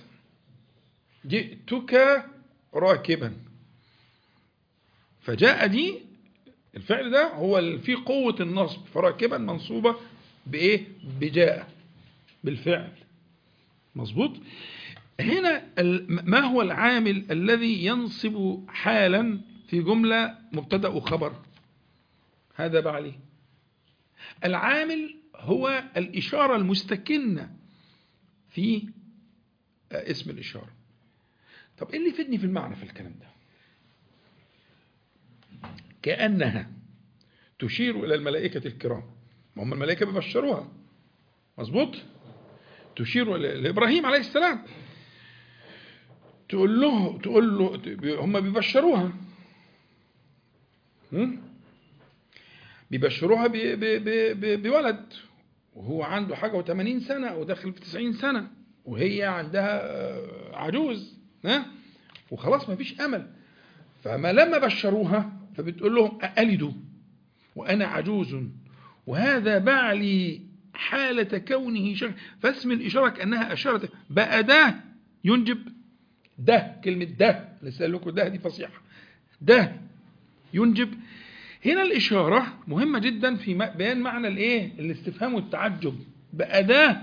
جئتك راكبا فجاء دي الفعل ده هو ال- في قوة النصب فراكبا منصوبة بإيه بجاء بالفعل مظبوط هنا ال- ما هو العامل الذي ينصب حالا في جملة مبتدأ وخبر هذا بعلي العامل هو الإشارة المستكنة في آه، اسم الإشارة طب إيه اللي يفيدني في المعنى في الكلام ده كأنها تشير إلى الملائكة الكرام ما هم الملائكة بيبشروها مظبوط تشير إلى لإبراهيم عليه السلام تقول له تقول له هم بيبشروها هم؟ بيبشروها ب- ب- ب- ب- بولد وهو عنده حاجة و80 سنة أو داخل في 90 سنة وهي عندها آه، عجوز ها وخلاص ما فيش أمل فما لما بشروها فبتقول لهم أألدوا وأنا عجوز وهذا بعلي حالة كونه شر فاسم الإشارة كأنها أشارة بقى ده ينجب ده كلمة ده لسه قايل لكم ده دي فصيحة ده ينجب هنا الإشارة مهمة جدا في م- بيان معنى الإيه الاستفهام والتعجب بأداة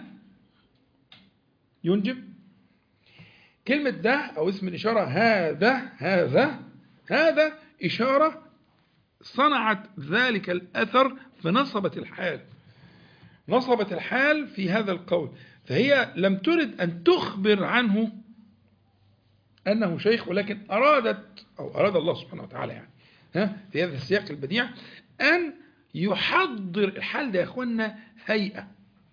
ينجب كلمة ده أو اسم الإشارة هذا هذا هذا إشارة صنعت ذلك الأثر فنصبت الحال نصبت الحال في هذا القول فهي لم ترد أن تخبر عنه أنه شيخ ولكن أرادت أو أراد الله سبحانه وتعالى يعني ها في هذا السياق البديع أن يحضر الحال ده يا أخوانا هيئة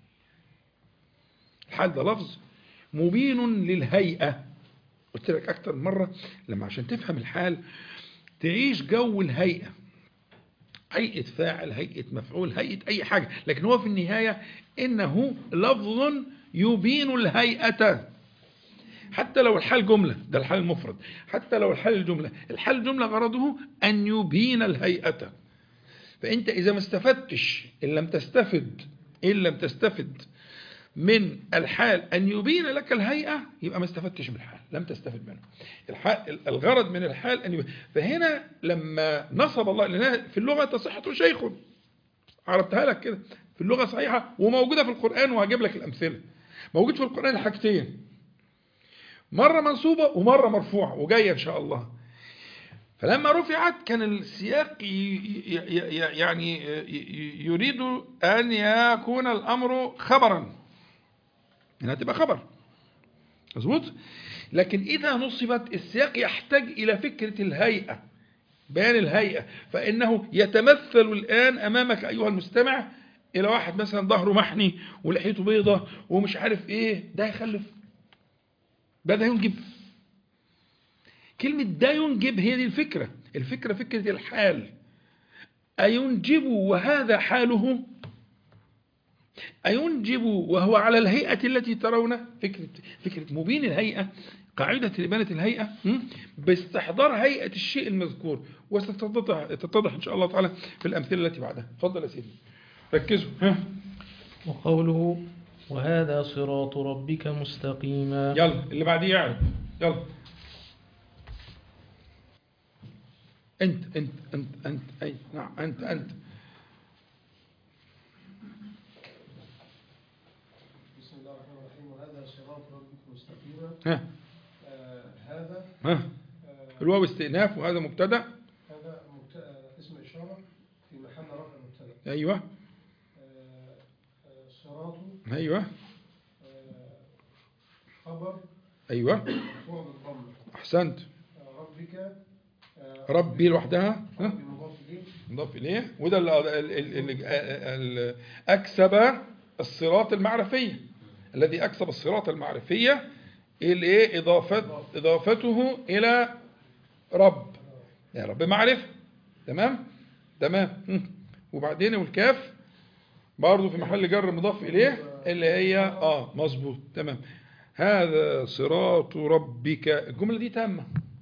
الحال ده لفظ مبين للهيئة قلت لك أكتر من مرة لما عشان تفهم الحال تعيش جو الهيئة هيئة فاعل هيئة مفعول هيئة أي حاجة لكن هو في النهاية إنه لفظ يبين الهيئة حتى لو الحال جملة ده الحال المفرد حتى لو الحال الجملة الحال الجملة غرضه أن يبين الهيئة فأنت إذا ما استفدتش إن لم تستفد إن لم تستفد من الحال أن يبين لك الهيئة يبقى ما استفدتش من الحال لم تستفد منه الحال الغرض من الحال أن يبين فهنا لما نصب الله لأنها في اللغة تصحة شيخ عرفتها لك كده في اللغة صحيحة وموجودة في القرآن وهجيب لك الأمثلة موجود في القرآن الحاجتين مرة منصوبة ومرة مرفوعة وجاية إن شاء الله فلما رفعت كان السياق ي- ي- ي- يعني ي- يريد أن يكون الأمر خبرا إنها تبقى خبر مظبوط لكن إذا نصبت السياق يحتاج إلى فكرة الهيئة بيان الهيئة فإنه يتمثل الآن أمامك أيها المستمع إلى واحد مثلا ظهره محني ولحيته بيضة ومش عارف إيه ده يخلف ده ده ينجب كلمة ده ينجب هي دي الفكرة الفكرة فكرة الحال أينجب وهذا حاله أينجب وهو على الهيئة التي ترون فكرة, فكرة مبين الهيئة قاعدة إبانة الهيئة م? باستحضار هيئة الشيء المذكور وستتضح تتضح إن شاء الله تعالى في الأمثلة التي بعدها تفضل يا سيدي ركزوا ها وقوله وهذا صراط ربك مستقيما يلا اللي بعديه يعرف يلا انت انت انت انت اي نعم انت انت بسم الله الرحمن الرحيم وهذا صراط ربك مستقيما ها آه هذا ها آه الواو استئناف وهذا مبتدا هذا مبت... آه اسم إشارة في محل رفع مبتدأ ايوه آه آه صراط ايوه آه خبر ايوه مرفوع بالضمة احسنت آه ربك آه ربي لوحدها ها ربي مضاف إليه نضاف اليه وده اللي ال- ال- ال- اكسب الصراط المعرفيه الذي اكسب الصراط المعرفيه الايه اضافه اضافته الى رب يا رب معرفه تمام تمام هم. وبعدين والكاف برضه في محل جر مضاف اليه اللي هي اه مظبوط تمام هذا صراط ربك الجمله دي تامه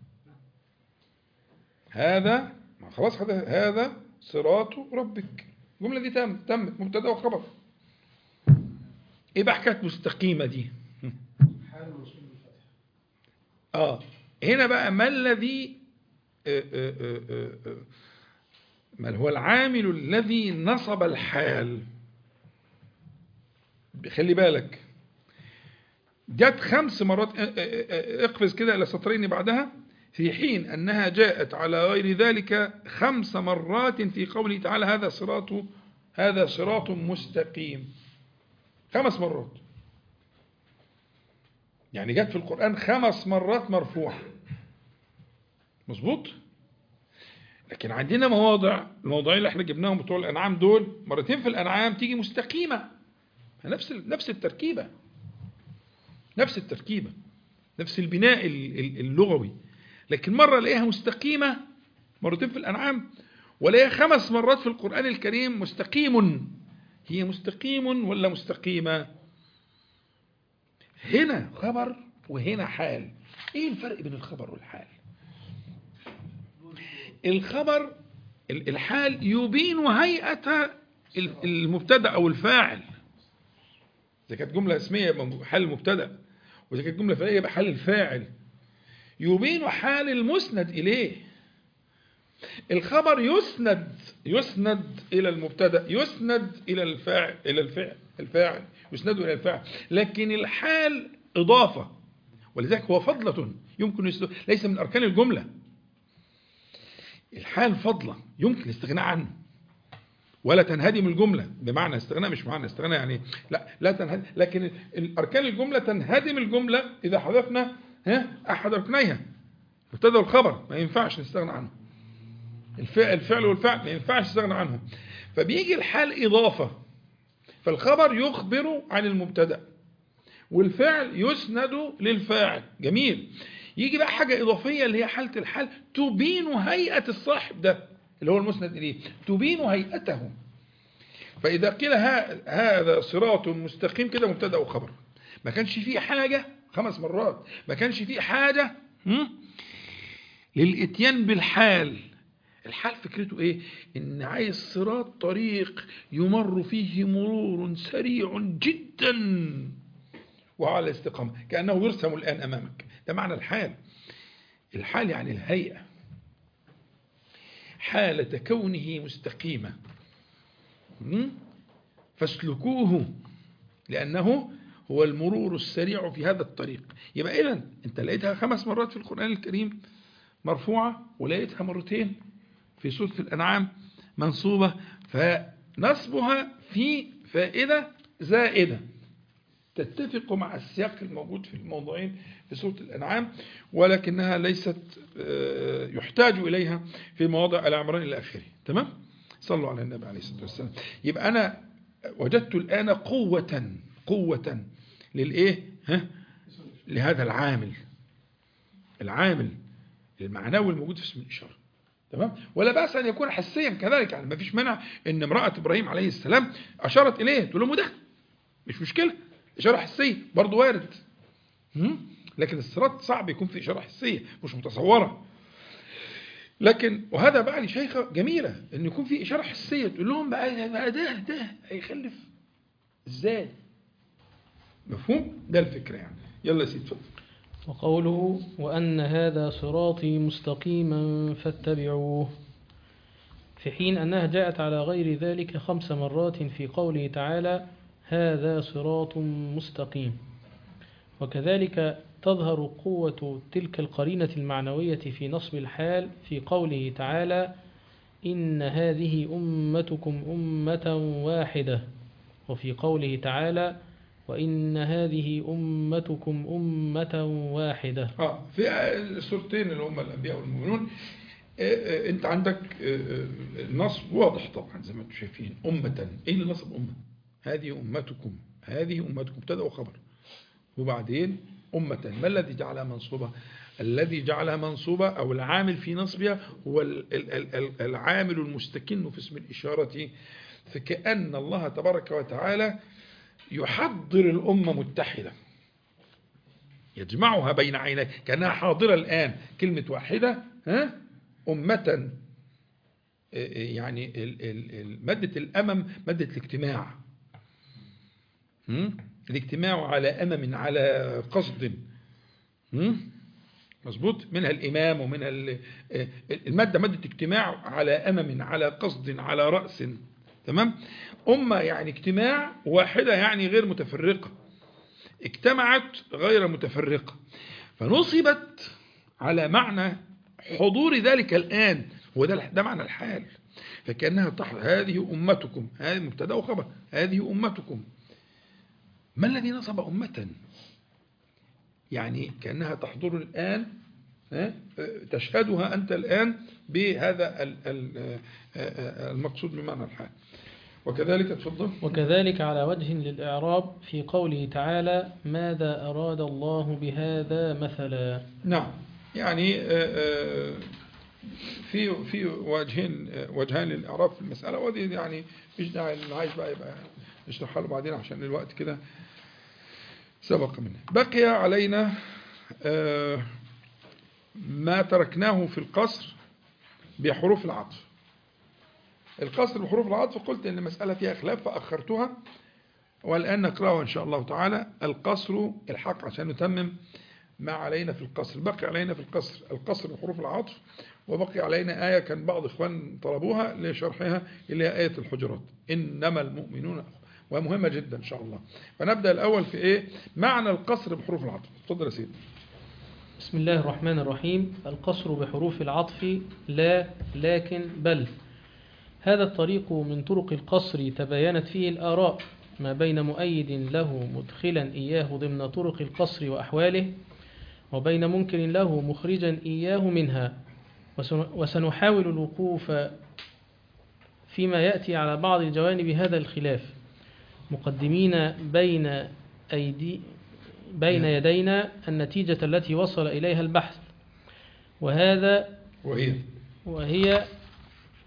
هذا ما خلاص هذا هذا صراط ربك الجمله دي تم تمت مبتدا وخبر ايه بقى حكايه مستقيمه دي حال منصوب بالفتح اه هنا بقى ما الذي آه، آه، آه، آه، آه، ما هو العامل الذي نصب الحال خلي بالك جت خمس مرات آه، آه، آه، اقفز كده الى سطرين بعدها في حين انها جاءت على غير ذلك خمس مرات في قوله تعالى هذا صراط هذا صراط مستقيم خمس مرات يعني جت في القرآن خمس مرات مرفوعة مظبوط لكن عندنا مواضع الموضوعين اللي احنا جبناهم بتوع الأنعام دول مرتين في الأنعام تيجي مستقيمة نفس ال- نفس التركيبة نفس التركيبة نفس البناء ال- ال- اللغوي لكن مرة الاقيها مستقيمة مرتين في الأنعام ولاقيها خمس مرات في القرآن الكريم مستقيم هي مستقيم ولا مستقيمة هنا خبر وهنا حال ايه الفرق بين الخبر والحال الخبر ال- الحال يبين هيئة ال- المبتدا او الفاعل اذا كانت جمله اسميه يبقى حال المبتدا واذا كانت جمله فعليه يبقى حال الفاعل يبين حال المسند اليه الخبر يسند يسند الى المبتدا يسند الى الفاعل الى الفعل الفاعل يسند الى الفاعل لكن الحال اضافه ولذلك هو فضله يمكن يست... ليس من اركان الجمله الحال فضله يمكن الاستغناء عنه ولا تنهدم الجمله بمعنى استغناء مش معنى استغناء يعني لا لا تنهدم لكن الاركان الجمله تنهدم الجمله اذا حذفنا ها احد ركنيها مبتدا والخبر ما ينفعش نستغنى عنه الفعل الفعل والفعل ما ينفعش نستغنى عنهم فبيجي الحال إضافة فالخبر يخبر عن المبتدا والفعل يسند للفاعل جميل يجي بقى حاجة إضافية اللي هي حالة الحال تبين هيئة الصاحب ده اللي هو المسند إليه تبين هيئته فإذا قيل ها- هذا صراط مستقيم كده مبتدأ وخبر ما كانش فيه حاجة خمس مرات ما كانش فيه حاجة هم؟ للإتيان بالحال الحال فكرته ايه ان عايز صراط طريق يمر فيه مرور سريع جدا وعلى استقامة كأنه يرسم الآن أمامك ده معنى الحال الحال يعني الهيئة حالة كونه مستقيمة م? فاسلكوه لأنه هو المرور السريع في هذا الطريق يبقى إذا أنت لقيتها خمس مرات في القرآن الكريم مرفوعة ولقيتها مرتين في سورة الأنعام منصوبة فنصبها في فائدة زائدة تتفق مع السياق الموجود في الموضوعين في سورة الأنعام ولكنها ليست آه، يحتاج إليها في مواضع العمران إلى آخره تمام؟ صلوا على النبي عليه الصلاة والسلام يبقى أنا وجدت الآن قوة قوة للإيه؟ ها؟ لهذا العامل العامل المعنوي الموجود في اسم الإشارة تمام ولا بأس أن يكون حسيا كذلك يعني ما فيش مانع أن امرأة إبراهيم عليه السلام أشارت إليه تقول له ده مش مشكلة إشارة حسية برضه وارد هم؟ لكن الصراط صعب يكون في إشارة حسية مش متصورة لكن وهذا بقى لي شيخة جميلة أن يكون في إشارة حسية تقول لهم بقى بقى ده ده هيخلف إزاي مفهوم ده الفكرة يعني يلا يا سيدي اتفضل وقوله وأن هذا صراطي مستقيما فاتبعوه في حين أنها جاءت على غير ذلك خمس مرات في قوله تعالى هذا صراط مستقيم وكذلك تظهر قوة تلك القرينة المعنوية في نصب الحال في قوله تعالى إن هذه أمتكم أمة واحدة وفي قوله تعالى وإن هذه أمتكم أمة واحدة اه في السورتين اللي هم الانبياء والمؤمنون آه، آه، انت عندك آه، آه، النصب واضح طبعا زي ما انتم شايفين أمة ايه اللي نصب أمة هذه أمتكم هذه أمتكم ابتدأ وخبر وبعدين أمة ما الذي جعلها منصوبة الذي جعلها منصوبة أو العامل في نصبها هو ال- ال- ال- ال- العامل المستكن في اسم الإشارة فكأن الله تبارك وتعالى يحضر الأمة متحدة يجمعها بين عينيه كأنها حاضرة الآن كلمة واحدة ها أمة يعني ال- ال- ال- مادة الأمم مادة الاجتماع هم؟ الاجتماع على أمم على قصد هم؟ مظبوط منها الإمام ومنها ال- المادة مادة اجتماع على أمم على قصد على رأس تمام أمة يعني اجتماع واحدة يعني غير متفرقة اجتمعت غير متفرقة فنصبت على معنى حضور ذلك الآن هو ده ده معنى الحال فكأنها تح... هذه أمتكم هذه مبتدا وخبر هذه أمتكم ما الذي نصب أمة يعني كأنها تحضر الآن ها؟ تشهدها أنت الآن بهذا ال- ال- المقصود بمعنى الحال وكذلك تفضل وكذلك على وجه للإعراب في قوله تعالى ماذا أراد الله بهذا مثلا نعم يعني آه، آه، في في وجهين آه، وجهان للإعراب في المسألة ودي يعني مش داعي اللي عايز بقى يبقى نشرحها له بعدين عشان الوقت كده سبق منه بقي علينا آه، ما تركناه في القصر بحروف العطف القصر بحروف العطف قلت ان المسألة فيها خلاف فأخرتها والآن نقرأها إن شاء الله تعالى القصر الحق عشان نتمم ما علينا في القصر بقي علينا في القصر القصر بحروف العطف وبقي علينا آية كان بعض إخوان طلبوها لشرحها اللي هي آية الحجرات إنما المؤمنون أخوة ومهمة جدا إن شاء الله فنبدأ الأول في إيه معنى القصر بحروف العطف اتفضل يا سيدي بسم الله الرحمن الرحيم القصر بحروف العطف لا لكن بل هذا الطريق من طرق القصر تباينت فيه الآراء ما بين مؤيد له مدخلا إياه ضمن طرق القصر وأحواله وبين منكر له مخرجا إياه منها وسن- وسنحاول الوقوف فيما يأتي على بعض جوانب هذا الخلاف مقدمين بين أيدي بين يدينا النتيجة التي وصل إليها البحث وهذا وهي وهي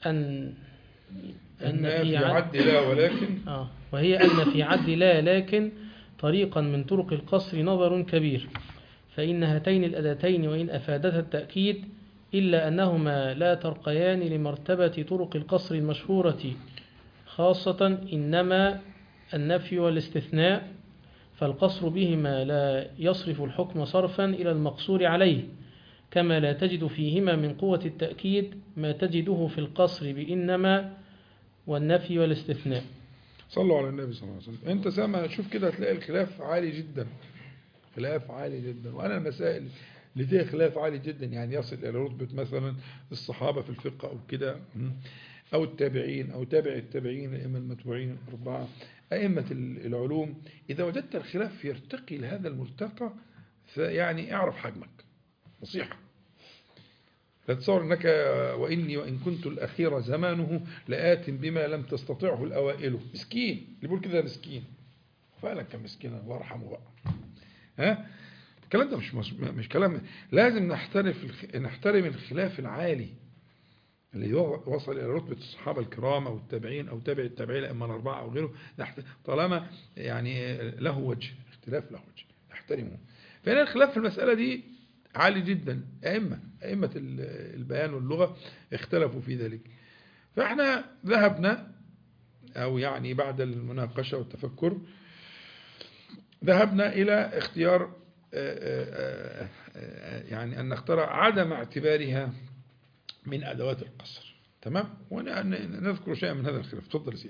أن أن أن في عد عد لا ولكن آه وهي أن في عد لا لكن طريقا من طرق القصر نظر كبير فإن هاتين الأداتين وإن أفادتا التأكيد إلا أنهما لا ترقيان لمرتبة طرق القصر المشهورة خاصة إنما النفي والاستثناء فالقصر بهما لا يصرف الحكم صرفا إلى المقصور عليه كما لا تجد فيهما من قوة التأكيد ما تجده في القصر بإنما والنفي والاستثناء صلوا على النبي صلى الله عليه وسلم انت سامع شوف كده هتلاقي الخلاف عالي جدا خلاف عالي جدا وانا المسائل اللي فيها خلاف عالي جدا يعني يصل الى رتبه مثلا الصحابه في الفقه او كده م، او التابعين او تابع التابعين الائمه المتبوعين الاربعه ائمه ال- العلوم اذا وجدت الخلاف يرتقي لهذا المرتقى فيعني اعرف حجمك نصيحه لا تتصور انك واني وان كنت الاخير زمانه لآت بما لم تستطعه الاوائل مسكين اللي بيقول كده مسكين فعلا كان مسكين الله يرحمه بقى ها الكلام ده مش مش, مش كلام لازم نحترف الخ- نحترم الخلاف العالي اللي يو- وصل الى رتبه الصحابه الكرام او التابعين او تابع التابعين الائمه الاربعه او غيره نحت- طالما يعني له وجه اختلاف له وجه نحترمه فهنا الخلاف في المساله دي عالي جدا ائمه ائمه ال- البيان واللغه اختلفوا في ذلك فاحنا ذهبنا او يعني بعد المناقشه والتفكر ذهبنا الى اختيار آه، آه، آه، يعني ان نختار عدم اعتبارها من ادوات القصر تمام ونذكر شيئا من هذا الخلاف تفضل يا سيدي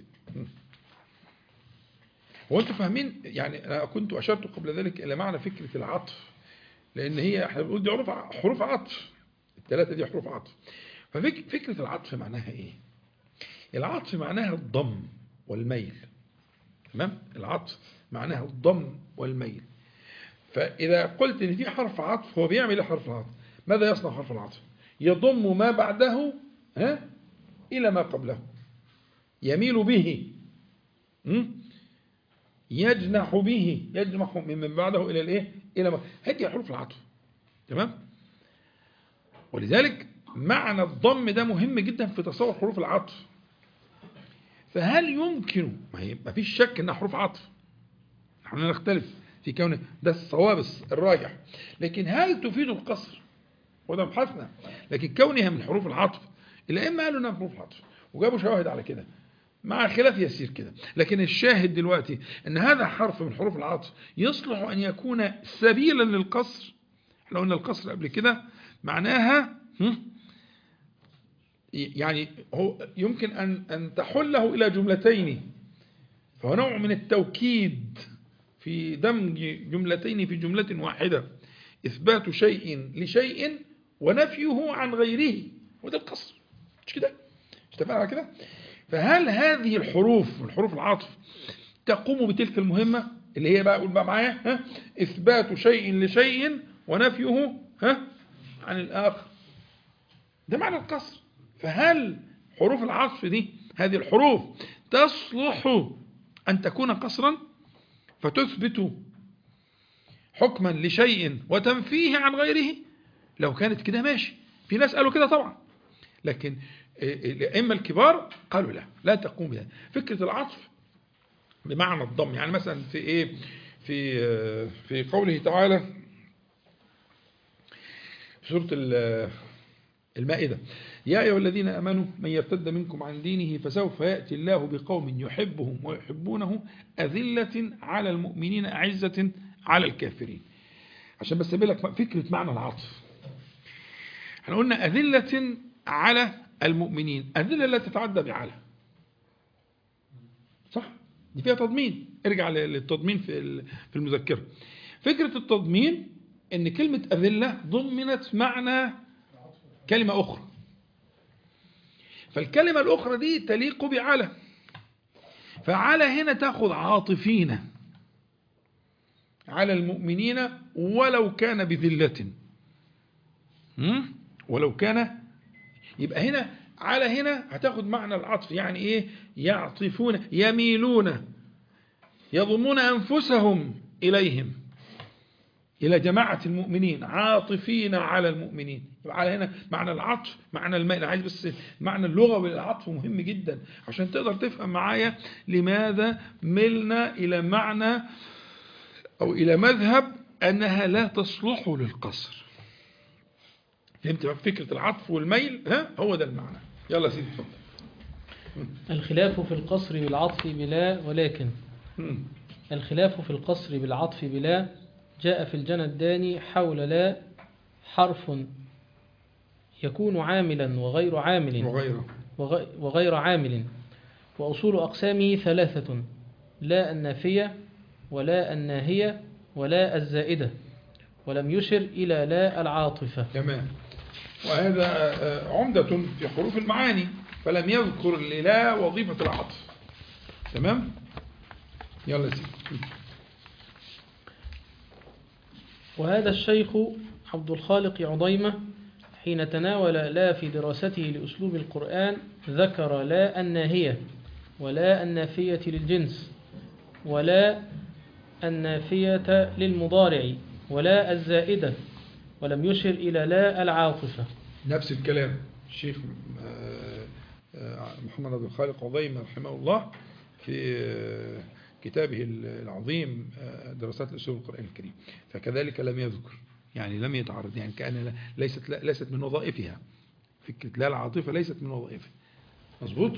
هو انتوا فاهمين يعني انا كنت اشرت قبل ذلك الى معنى فكره العطف لان هي احنا بنقول دي حروف حروف عطف الثلاثه دي حروف عطف ففكره العطف معناها ايه العطف معناها الضم والميل تمام العطف معناها الضم والميل فاذا قلت ان في حرف عطف هو بيعمل ايه حرف العطف ماذا يصنع حرف العطف يضم ما بعده ها الى ما قبله يميل به م? يجنح به يجنح ممن بعده الى الايه الى ما هذه حروف العطف تمام ولذلك معنى الضم ده مهم جدا في تصور حروف العطف فهل يمكن ما هي ما فيش شك انها حروف عطف نحن نختلف في كون ده الصواب الراجح لكن هل تفيد القصر وده بحثنا لكن كونها من حروف العطف الائمه قالوا انها من حروف العطف وجابوا شواهد على كده مع خلاف يسير كده لكن الشاهد دلوقتي ان هذا حرف من حروف العطف يصلح ان يكون سبيلا للقصر احنا قلنا القصر قبل كده معناها هم؟ يعني هو يمكن ان ان تحله الى جملتين فهو نوع من التوكيد في دمج جملتين في جملة واحدة إثبات شيء لشيء ونفيه عن غيره وده القصر مش كده اتفقنا على كده فهل هذه الحروف من حروف العطف تقوم بتلك المهمة اللي هي بقى قول بقى معايا ها إثبات شيء لشيء ونفيه ها عن الآخر ده معنى القصر فهل حروف العطف دي هذه الحروف تصلح أن تكون قصرا فتثبت حكما لشيء وتنفيه عن غيره لو كانت كده ماشي في ناس قالوا كده طبعا لكن الأئمة الكبار قالوا لا لا تقوم بها فكرة العطف بمعنى الضم يعني مثلا في ايه في في قوله تعالى في سورة المائدة يا أيها الذين أمنوا من يرتد منكم عن دينه فسوف يأتي الله بقوم يحبهم ويحبونه أذلة على المؤمنين أعزة على الكافرين عشان بس لك فكرة معنى العطف احنا قلنا أذلة على المؤمنين أذلة لا تتعدى بعلى صح دي فيها تضمين ارجع للتضمين في في المذكرة فكرة التضمين ان كلمة أذلة ضمنت معنى كلمة أخرى فالكلمة الأخرى دي تليق بعلى فعلى هنا تأخذ عاطفين على المؤمنين ولو كان بذلة ولو كان يبقى هنا على هنا هتاخد معنى العطف يعني ايه يعطفون يميلون يضمون أنفسهم إليهم إلى جماعة المؤمنين عاطفين على المؤمنين يبقى على هنا معنى العطف معنى الميل عايز بس معنى اللغوي للعطف مهم جدا عشان تقدر تفهم معايا لماذا ملنا إلى معنى أو إلى مذهب أنها لا تصلح للقصر فهمت بقى فكرة العطف والميل ها هو ده المعنى يلا يا سيدي اتفضل الخلاف في القصر بالعطف بلا ولكن مم. الخلاف في القصر بالعطف بلا جاء في الجنى الداني حول لا حرف يكون عاملا وغير عامل وغيره وغ- وغير عامل وأصول أقسامه ثلاثة لا النافية ولا الناهية ولا الزائدة ولم يشر إلى لا العاطفة تمام وهذا آه، عمدة في حروف المعاني فلم يذكر للا وظيفة العطف تمام يلا يا سيدي وهذا الشيخ عبد الخالق عضيمة حين تناول لا في دراسته لأسلوب القرآن ذكر لا الناهية ولا النافية للجنس ولا النافية للمضارع ولا الزائدة ولم يشر إلى لا العاطفة نفس الكلام الشيخ آه، آه، محمد عبد الخالق عظيم رحمه الله في آه، كتابه العظيم آه، دراسات الأسلوب القرآن الكريم فكذلك لم يذكر يعني لم يتعرض يعني كأن لا- ليست لا- ليست من وظائفها فكرة لا العاطفة ليست من وظائفها مظبوط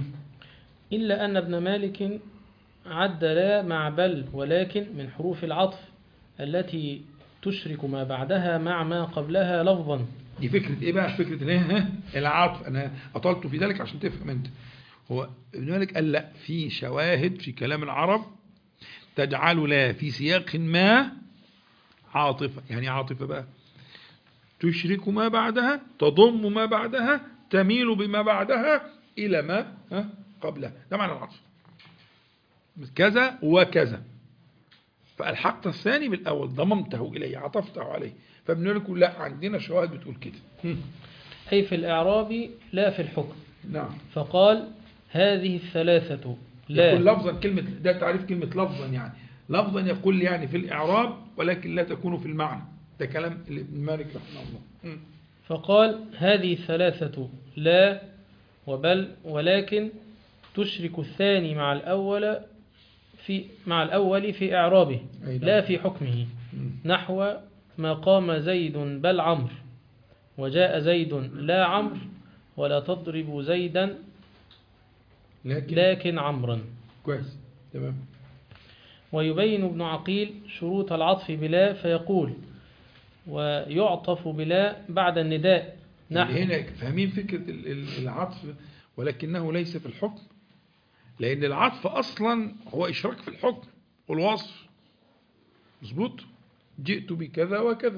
إلا أن ابن مالك عد لا مع بل ولكن من حروف العطف التي تشرك ما بعدها مع ما قبلها لفظا دي فكرة ايه بقى فكرة الايه ها؟ العطف انا اطلت في ذلك عشان تفهم انت هو ابن مالك قال لا في شواهد في كلام العرب تجعل لا في سياق ما عاطفة يعني إيه عاطفة بقى تشرك ما بعدها تضم ما بعدها تميل بما بعدها إلى ما ها قبلها ده معنى العطف كذا وكذا فالحقت الثاني بالأول ضممته إليه عطفته عليه فابن مالك يقول لا عندنا شواهد بتقول كده هم. أي في الإعراب لا في الحكم نعم فقال هذه الثلاثة يقول لا لفظا كلمة ده تعريف كلمة لفظا يعني لفظا يقول يعني في الإعراب ولكن لا تكون في المعنى ده كلام ابن مالك رحمه الله هم. فقال هذه الثلاثة لا وبل ولكن تشرك الثاني مع الأول في مع الأول في إعرابه أي نعم. لا في حكمه هم. نحو ما قام زيد بل عمرو وجاء زيد لا عمرو ولا تضرب زيدا لكن لكن عمرا كويس تمام ويبين ابن عقيل شروط العطف بلا فيقول ويعطف بلا بعد النداء نحن نحو هنا فاهمين فكرة ال- ال- العطف ولكنه ليس في الحكم لأن العطف أصلا هو إشراك في الحكم والوصف مظبوط جئت بكذا وكذا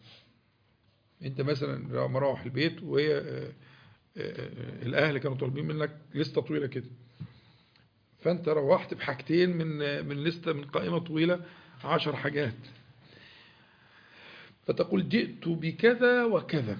انت مثلا مروح البيت وهي آه، آه، الاهل كانوا طالبين منك لسته طويله كده فانت روحت بحاجتين من آه، من لسته من قائمه طويله عشر حاجات فتقول جئت بكذا وكذا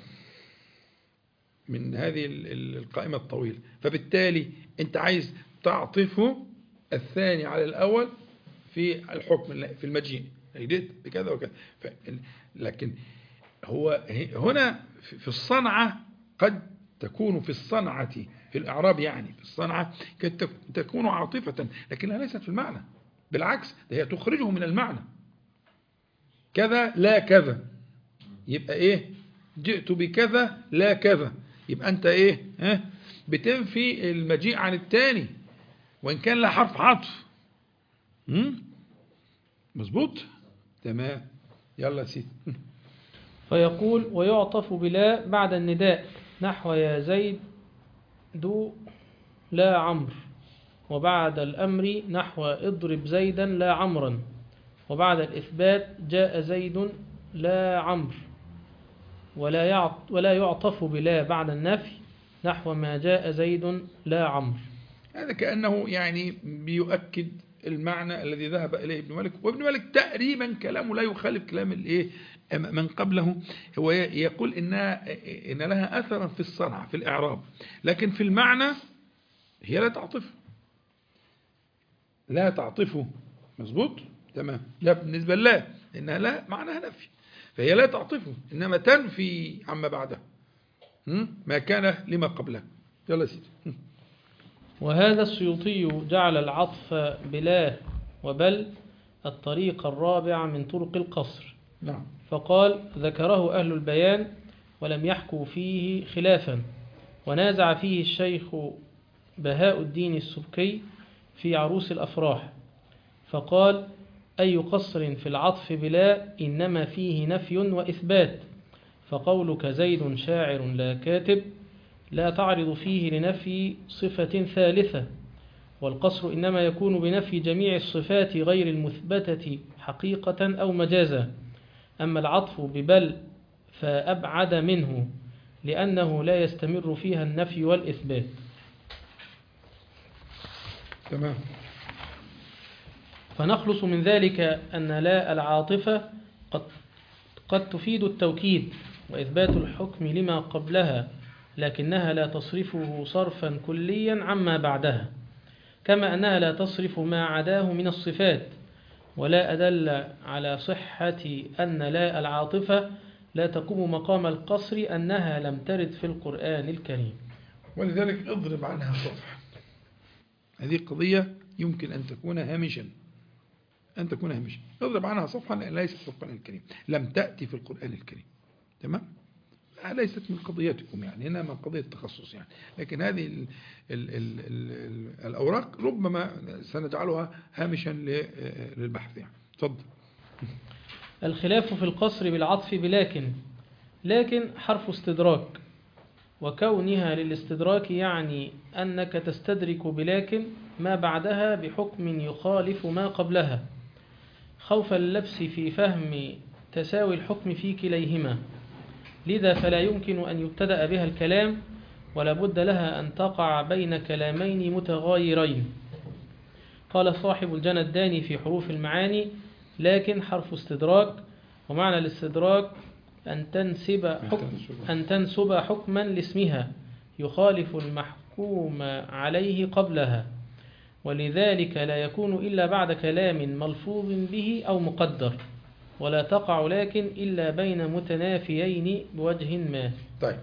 من هذه ال- ال- القائمة الطويلة فبالتالي أنت عايز تعطفه الثاني على الأول في الحكم في المجيء يعني جئت بكذا وكذا ف- لكن هو ه- هنا في في الصنعة قد تكون في الصنعة في الإعراب يعني في الصنعة قد تك- تكون عاطفة لكنها ليست في المعنى بالعكس ده هي تخرجه من المعنى كذا لا كذا يبقى ايه جئت بكذا لا كذا يبقى انت ايه ها بتنفي المجيء عن التاني وان كان لا حرف عطف هم؟ مظبوط تمام يلا يا سيدي فيقول ويعطف بلا بعد النداء نحو يا زيد دو لا عمرو وبعد الأمر نحو اضرب زيدا لا عمرا وبعد الإثبات جاء زيد لا عمرو ولا يعط ولا يعطف بلا بعد النفي نحو ما جاء زيد لا عمرو هذا كأنه يعني بيؤكد المعنى الذي ذهب إليه ابن مالك وابن مالك تقريبا كلامه لا يخالف كلام الايه من قبله هو يقول إنها إن لها أثرا في الصنعة في الإعراب لكن في المعنى هي لا تعطف لا تعطفه مظبوط تمام لا بالنسبة لله لأنها لا معناها نفي فهي لا تعطفه إنما تنفي عما بعدها هم؟ ما كان لما قبله يلا يا سيدي هم. وهذا السيوطي جعل العطف بلا وبل الطريق الرابع من طرق القصر نعم فقال ذكره أهل البيان ولم يحكوا فيه خلافا ونازع فيه الشيخ بهاء الدين السبكي في عروس الأفراح فقال أي قصر في العطف بلا إنما فيه نفي وإثبات فقولك زيد شاعر لا كاتب لا تعرض فيه لنفي صفة ثالثة والقصر إنما يكون بنفي جميع الصفات غير المثبتة حقيقة أو مجازا أما العطف ببل فأبعد منه لأنه لا يستمر فيها النفي والإثبات تمام فنخلص من ذلك أن لا العاطفة قد, قد تفيد التوكيد وإثبات الحكم لما قبلها لكنها لا تصرفه صرفا كليا عما بعدها كما أنها لا تصرف ما عداه من الصفات ولا أدل على صحة أن لا العاطفة لا تقوم مقام القصر أنها لم ترد في القرآن الكريم ولذلك اضرب عنها صفحة هذه قضية يمكن أن تكون هامشا أن تكون هامشا اضرب عنها صفحة لأن ليست في القرآن الكريم لم تأتي في القرآن الكريم تمام ليست من قضيتكم يعني هنا من قضية التخصص يعني لكن هذه ال ال ال ال الأوراق ربما سنجعلها هامشا ل- للبحث يعني تفضل الخلاف في القصر بالعطف بلكن لكن حرف استدراك وكونها للاستدراك يعني أنك تستدرك بلكن ما بعدها بحكم يخالف ما قبلها خوف اللبس في فهم تساوي الحكم في كليهما لذا فلا يمكن أن يبتدأ بها الكلام ولا بد لها أن تقع بين كلامين متغايرين قال صاحب الجنى الداني في حروف المعاني لكن حرف استدراك ومعنى الاستدراك أن تنسب حكم أن تنسب حكما لاسمها يخالف المحكوم عليه قبلها ولذلك لا يكون إلا بعد كلام ملفوظ به أو مقدر ولا تقع لكن إلا بين متنافيين بوجه ما طيب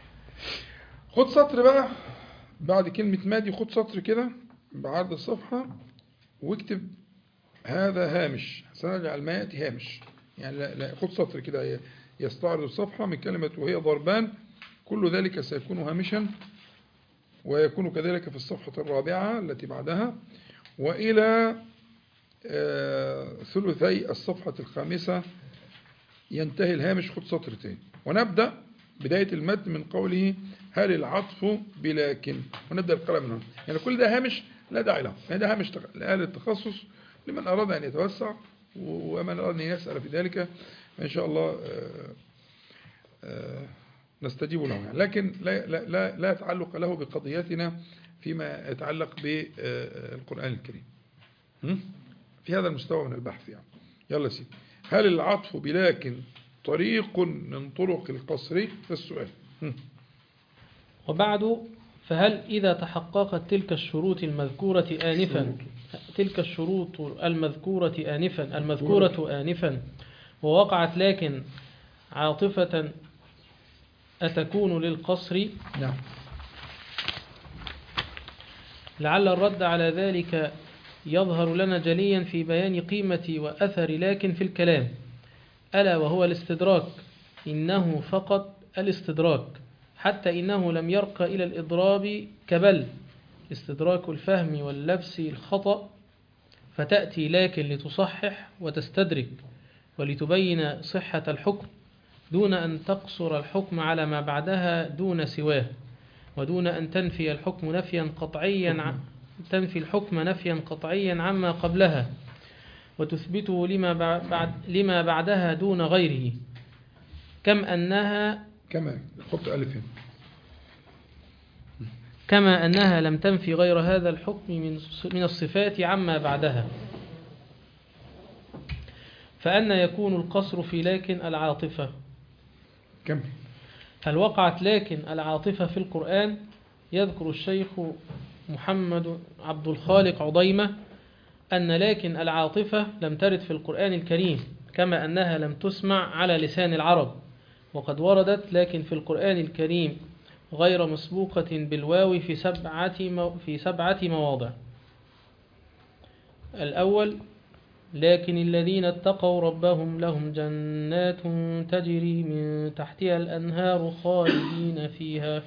خد سطر بقى بعد كلمة مادي خد سطر كده بعرض الصفحة واكتب هذا هامش سنجعل ما يأتي هامش يعني لا, لا خد سطر كده يستعرض الصفحة من كلمة وهي ضربان كل ذلك سيكون هامشا ويكون كذلك في الصفحة الرابعة التي بعدها وإلى آه، ثلثي الصفحة الخامسة ينتهي الهامش خد سطر تاني ونبدأ بداية المتن من قوله هل العطف بلكن ونبدأ القراءة من هنا يعني كل ده هامش لا داعي له يعني ده هامش تخ- لأهل التخصص لمن أراد أن يتوسع و- ومن أراد أن يسأل في ذلك فإن شاء الله آه، آه، نستجيب له يعني لكن لا, لا, لا, لا يتعلق له بقضيتنا فيما يتعلق بالقرآن الكريم هم؟ في هذا المستوى من البحث يعني يلا سيدي هل العطف بلكن طريق من طرق القصر في السؤال هم. وبعد فهل إذا تحققت تلك الشروط المذكورة آنفا تلك الشروط المذكورة آنفا المذكورة آنفا ووقعت لكن عاطفة أتكون للقصر نعم لعل الرد على ذلك يظهر لنا جليا في بيان قيمة وأثر لكن في الكلام ألا وهو الاستدراك إنه فقط الاستدراك حتى إنه لم يرق إلى الإضراب كبل استدراك الفهم واللبس الخطأ فتأتي لكن لتصحح وتستدرك ولتبين صحة الحكم دون أن تقصر الحكم على ما بعدها دون سواه ودون أن تنفي الحكم نفيا قطعيا ع- تنفي الحكم نفيا قطعيا عما قبلها وتثبته لما بع- بعد لما بعدها دون غيره كم أنها كما حط ألف هنا كما أنها لم تنفي غير هذا الحكم من من الصفات عما بعدها فأن يكون القصر في لكن العاطفة كمل هل وقعت لكن العاطفة في القرآن يذكر الشيخ محمد عبد الخالق عضيمة أن لكن العاطفة لم ترد في القرآن الكريم كما أنها لم تسمع على لسان العرب وقد وردت لكن في القرآن الكريم غير مسبوقة بالواو في سبعة, مو في سبعة مواضع الأول لكن الذين اتقوا ربهم لهم جنات تجري من تحتها الأنهار خالدين فيها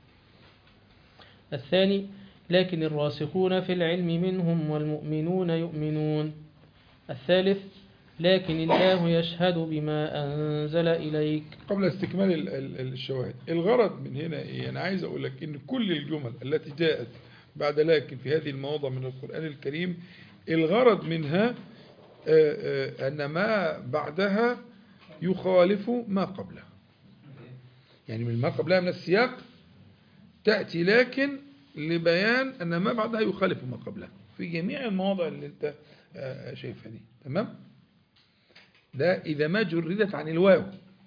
الثاني لكن الراسخون في العلم منهم والمؤمنون يؤمنون الثالث لكن الله يشهد بما أنزل إليك قبل استكمال ال- ال- الشواهد الغرض من هنا ايه انا عايز اقول لك ان كل الجمل التي جاءت بعد لكن في هذه المواضع من القرآن الكريم الغرض منها آه، آه، ان ما بعدها يخالف ما قبله يعني من ما قبلها من السياق تأتي لكن لبيان ان ما بعدها يخالف ما قبله في جميع المواضع اللي انت آه، شايفها دي تمام ده إذا ما جردت عن الواو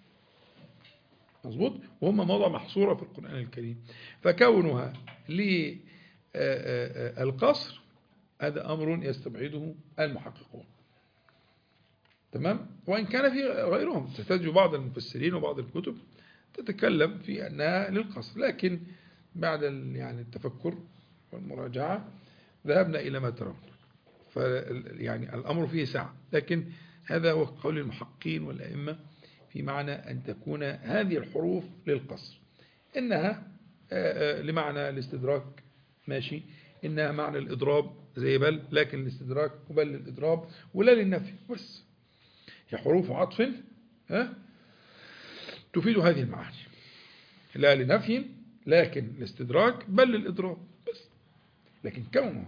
مظبوط وهم موضع محصورة في القرآن الكريم فكونها للقصر هذا أمر يستبعده المحققون تمام وإن كان في غيرهم تحتاج بعض المفسرين وبعض الكتب تتكلم في أنها للقصر لكن بعد ال- يعني التفكر والمراجعة ذهبنا إلى ما ترون ف يعني الأمر فيه سعة لكن هذا هو قول المحققين والأئمة في معنى أن تكون هذه الحروف للقصر إنها آه، آه، لمعنى الاستدراك ماشي إنها معنى الإضراب زي بل لكن الاستدراك وبل للإضراب ولا للنفي بس هي حروف عطف ها تفيد هذه المعاني لا لنفي لكن الاستدراك بل للإضراب بس لكن كونه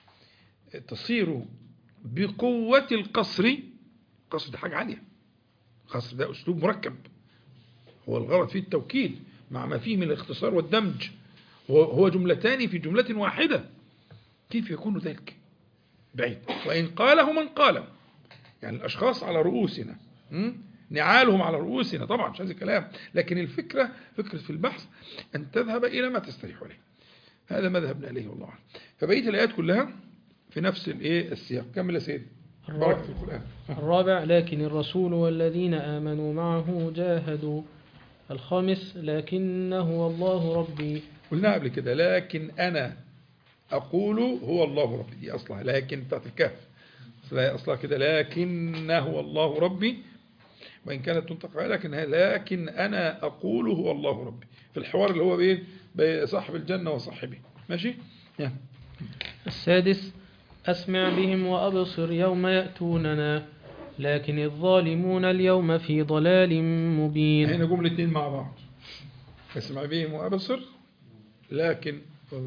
تصير بقوة القصر القصر ده حاجة عالية القصر ده أسلوب مركب هو الغرض فيه التوكيد مع ما فيه من الاختصار والدمج هو هو جملتان في جملة واحدة كيف يكون ذلك بعيد وإن قاله من قاله يعني الأشخاص على رؤوسنا م? نعالهم على رؤوسنا طبعا مش هذا الكلام لكن الفكرة فكرة في البحث أن تذهب إلى ما تستريح عليه هذا ما ذهبنا إليه والله أعلم فبقية الآيات كلها في نفس الايه السياق كمل يا سيدي بارك في القرآن الرابع لكن الرسول والذين آمنوا معه جاهدوا الخامس لكنه الله ربي قلنا قبل كده لكن أنا أقول هو الله ربي دي أصلها لكن بتاعت الكهف أصلها أصلها كده لكنه هو الله ربي وإن كانت تنطق عليها لكن لكن أنا أقول هو الله ربي في الحوار اللي هو بين بين صاحب الجنة وصاحبه ماشي يا. السادس أسمع بهم وأبصر يوم يأتوننا لكن الظالمون اليوم في ضلال مبين هنا جملة اتنين مع بعض اسمع بهم وأبصر لكن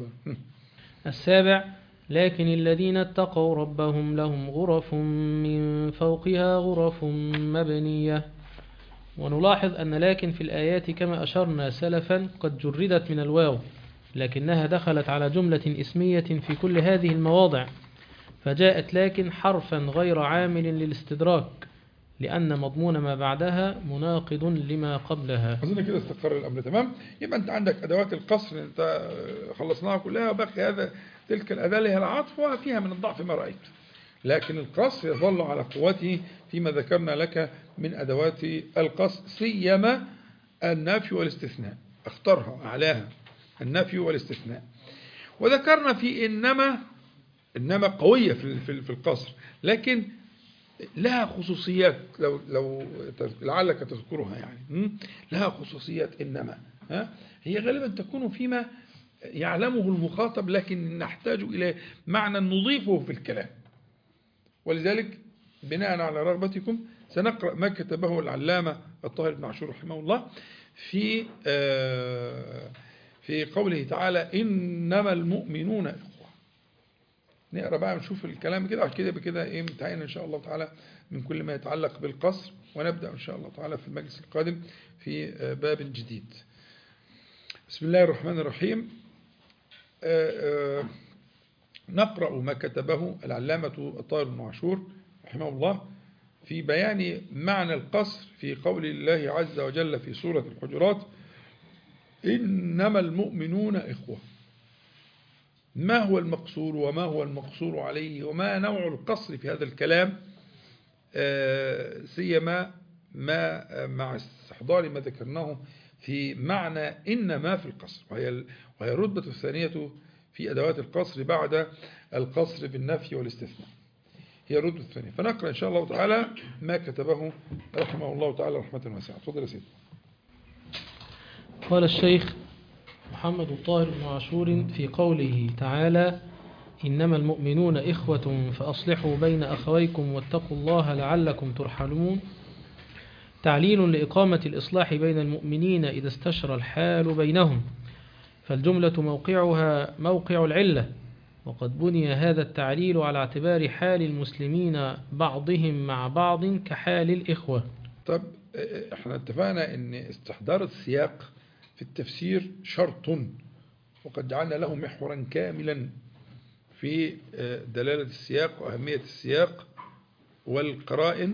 السابع لكن الذين اتقوا ربهم لهم غرف من فوقها غرف مبنية ونلاحظ أن لكن في الآيات كما أشرنا سلفا قد جردت من الواو لكنها دخلت على جملة اسمية في كل هذه المواضع فجاءت لكن حرفا غير عامل للاستدراك لأن مضمون ما بعدها مناقض لما قبلها أظن كده استقر الأمر تمام يبقى أنت عندك أدوات القصر أنت خلصناها كلها وباقي هذا تلك الأداة اللي هي العطف وفيها من الضعف ما رأيت لكن القصر يظل على قوته فيما ذكرنا لك من أدوات القصر سيما النفي والاستثناء اختارها أعلاها النفي والاستثناء وذكرنا في إنما إنما قوية في في في القصر لكن لها خصوصيات لو لو لعلك تذكرها يعني م? لها خصوصيات إنما ها هي غالبا تكون فيما يعلمه المخاطب لكن نحتاج إلى معنى نضيفه في الكلام ولذلك بناء على رغبتكم سنقرأ ما كتبه العلامة الطاهر بن عاشور رحمه الله في آه في قوله تعالى إنما المؤمنون إخوة نقرأ بقى نشوف الكلام كده عشان كده بكده إيه انتهينا إن شاء الله تعالى من كل ما يتعلق بالقصر ونبدأ إن شاء الله تعالى في المجلس القادم في آه باب جديد بسم الله الرحمن الرحيم آه آه نقرأ ما كتبه العلامة الطاهر بن عاشور رحمه الله في بيان معنى القصر في قول الله عز وجل في سورة الحجرات إنما المؤمنون إخوة ما هو المقصور وما هو المقصور عليه وما نوع القصر في هذا الكلام آه، سيما ما آه، مع استحضار ما ذكرناه في معنى إنما في القصر وهي ال- وهي الرتبة الثانية في أدوات القصر بعد القصر بالنفي والاستثناء هي الرتبة الثانية فنقرأ إن شاء الله تعالى ما كتبه رحمه الله تعالى رحمة واسعة تفضل يا سيدي قال الشيخ محمد الطاهر بن عاشور في قوله تعالى إنما المؤمنون إخوة فأصلحوا بين أخويكم واتقوا الله لعلكم ترحمون تعليل لإقامة الإصلاح بين المؤمنين إذا استشرى الحال بينهم فالجملة موقعها موقع العلة وقد بني هذا التعليل على اعتبار حال المسلمين بعضهم مع بعض كحال الإخوة طب آه، احنا اتفقنا ان استحضار السياق في التفسير شرط وقد جعلنا له محورا كاملا في آه، دلالة السياق وأهمية السياق والقرائن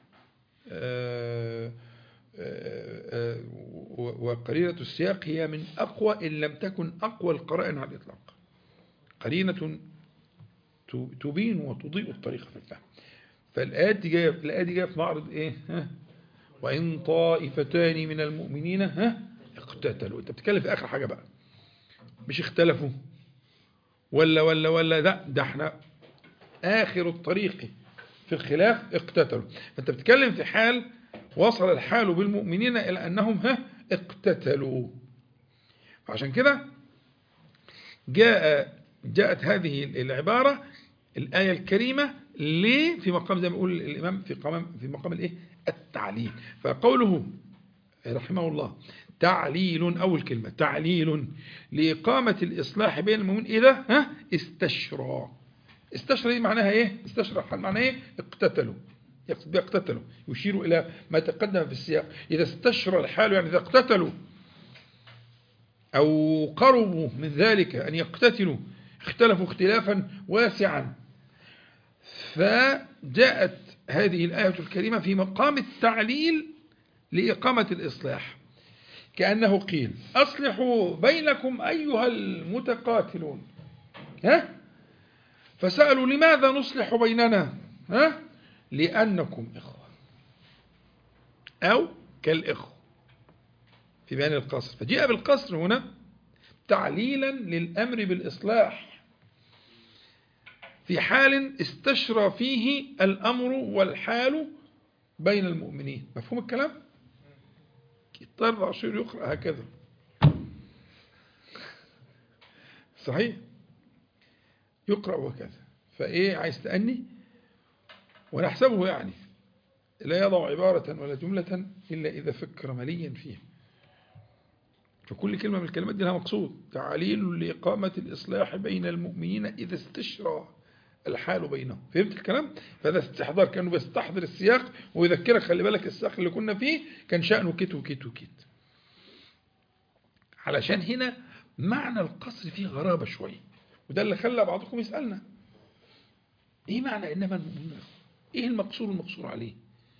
آه، آه، آه، و- وقرينة السياق هي من أقوى إن لم تكن أقوى القرائن على الإطلاق قرينة ت- تبين وتضيء الطريق في الفهم فالآيات دي جاية الآية دي جاية في معرض إيه ها وإن طائفتان من المؤمنين ها اقتتلوا أنت بتتكلم في آخر حاجة بقى مش اختلفوا ولا ولا ولا لا ده احنا آخر الطريق في الخلاف اقتتلوا فأنت بتتكلم في حال وصل الحال بالمؤمنين إلى أنهم ها اقتتلوا عشان كده جاء جاءت هذه العبارة الآية الكريمة ليه في مقام زي ما يقول الإمام في مقام في مقام الإيه التعليل فقوله رحمه الله تعليل أول كلمة تعليل لإقامة الإصلاح بين المؤمنين إذا ها استشرى استشرى دي معناها إيه استشرى حال معناها إيه اقتتلوا يقصد بها اقتتلوا يشير إلى ما تقدم في السياق إذا استشرى الحال يعني إذا اقتتلوا أو قربوا من ذلك أن يقتتلوا اختلفوا اختلافا واسعا فجاءت هذه الآية الكريمة في مقام التعليل لإقامة الإصلاح كأنه قيل أصلحوا بينكم أيها المتقاتلون ها فسألوا لماذا نصلح بيننا ها لأنكم إخوة أو كالإخوة في بيان القصر فجاء بالقصر هنا تعليلا للأمر بالإصلاح في حال استشرى فيه الأمر والحال بين المؤمنين مفهوم الكلام؟ الطرد عشر يقرأ هكذا صحيح يقرأ وكذا فإيه عايز تأني ونحسبه يعني لا يضع عبارة ولا جملة إلا إذا فكر مليا فيه فكل كلمة من الكلمات دي لها مقصود تعليل لإقامة الإصلاح بين المؤمنين إذا استشرى الحال بينهم فهمت الكلام فهذا استحضار كانوا بيستحضر السياق ويذكرك خلي بالك السياق اللي كنا فيه كان شأنه كيت وكيت وكيت علشان هنا معنى القصر فيه غرابة شوية وده اللي خلى بعضكم يسألنا ايه معنى انما المؤمنون إخوة؟ ايه المقصور المقصور عليه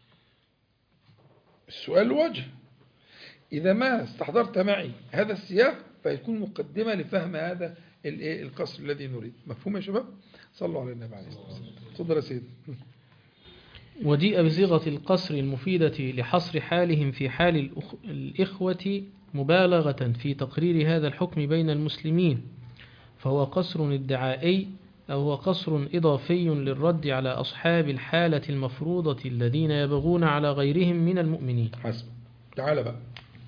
السؤال وجه إذا ما استحضرت معي هذا السياق فيكون مقدمة لفهم هذا الإيه القصر الذي نريد مفهوم يا شباب صلوا على النبي عليه الصلاة والسلام تفضل يا سيدي وجيء بصيغة القصر المفيدة لحصر حالهم في حال الأخ- الإخوة مبالغة في تقرير هذا الحكم بين المسلمين فهو قصر ادعائي أو هو قصر إضافي للرد على أصحاب الحالة المفروضة الذين يبغون على غيرهم من المؤمنين حسب تعال بقى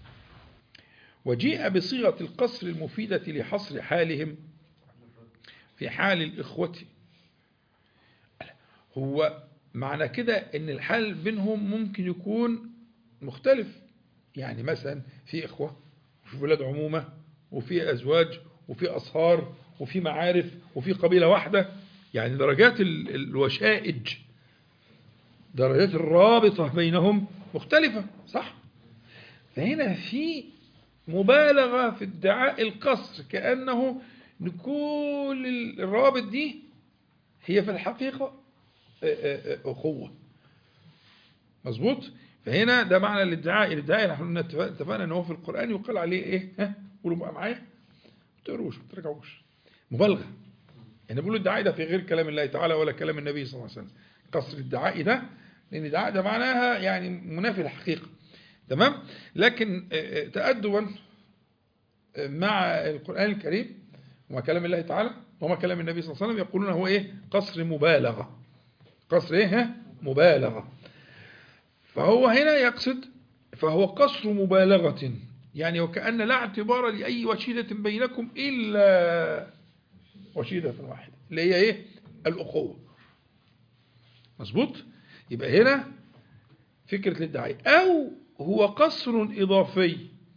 وجيء بصيغة القصر المفيدة لحصر حالهم في حال الإخوة هو معنى كده ان الحال بينهم ممكن يكون مختلف يعني مثلا في إخوة وفي ولاد عمومة وفي أزواج وفي أصهار وفي معارف وفي قبيلة واحدة يعني درجات ال- الوشائج درجات الرابطة بينهم مختلفة صح فهنا في مبالغة في ادعاء القصر كأنه إن كل الروابط دي هي في الحقيقة آه، آه، آه، أخوة مظبوط فهنا ده معنى الادعاء الادعاء نحن اتفق- اتفقنا ان هو في القرآن يقال عليه ايه ها قولوا بقى معايا ما تقروش ما ترجعوش مبالغة يعني بيقولوا الدعاء ده في غير كلام الله تعالى ولا كلام النبي صلى الله عليه وسلم قصر الدعاء ده لأن الدعاء ده معناها يعني منافي الحقيقة تمام لكن آه، آه، تأدبا آه، مع القرآن الكريم ومع كلام الله تعالى ومع كلام النبي صلى الله عليه وسلم يقولون هو إيه قصر مبالغة قصر إيه ها؟ مبالغة فهو هنا يقصد فهو قصر مبالغة يعني وكأن لا اعتبار لأي وشيدة بينكم إلا وشيدة واحدة اللي هي إيه الأخوة مظبوط يبقى هنا فكرة الادعاء أو هو قصر إضافي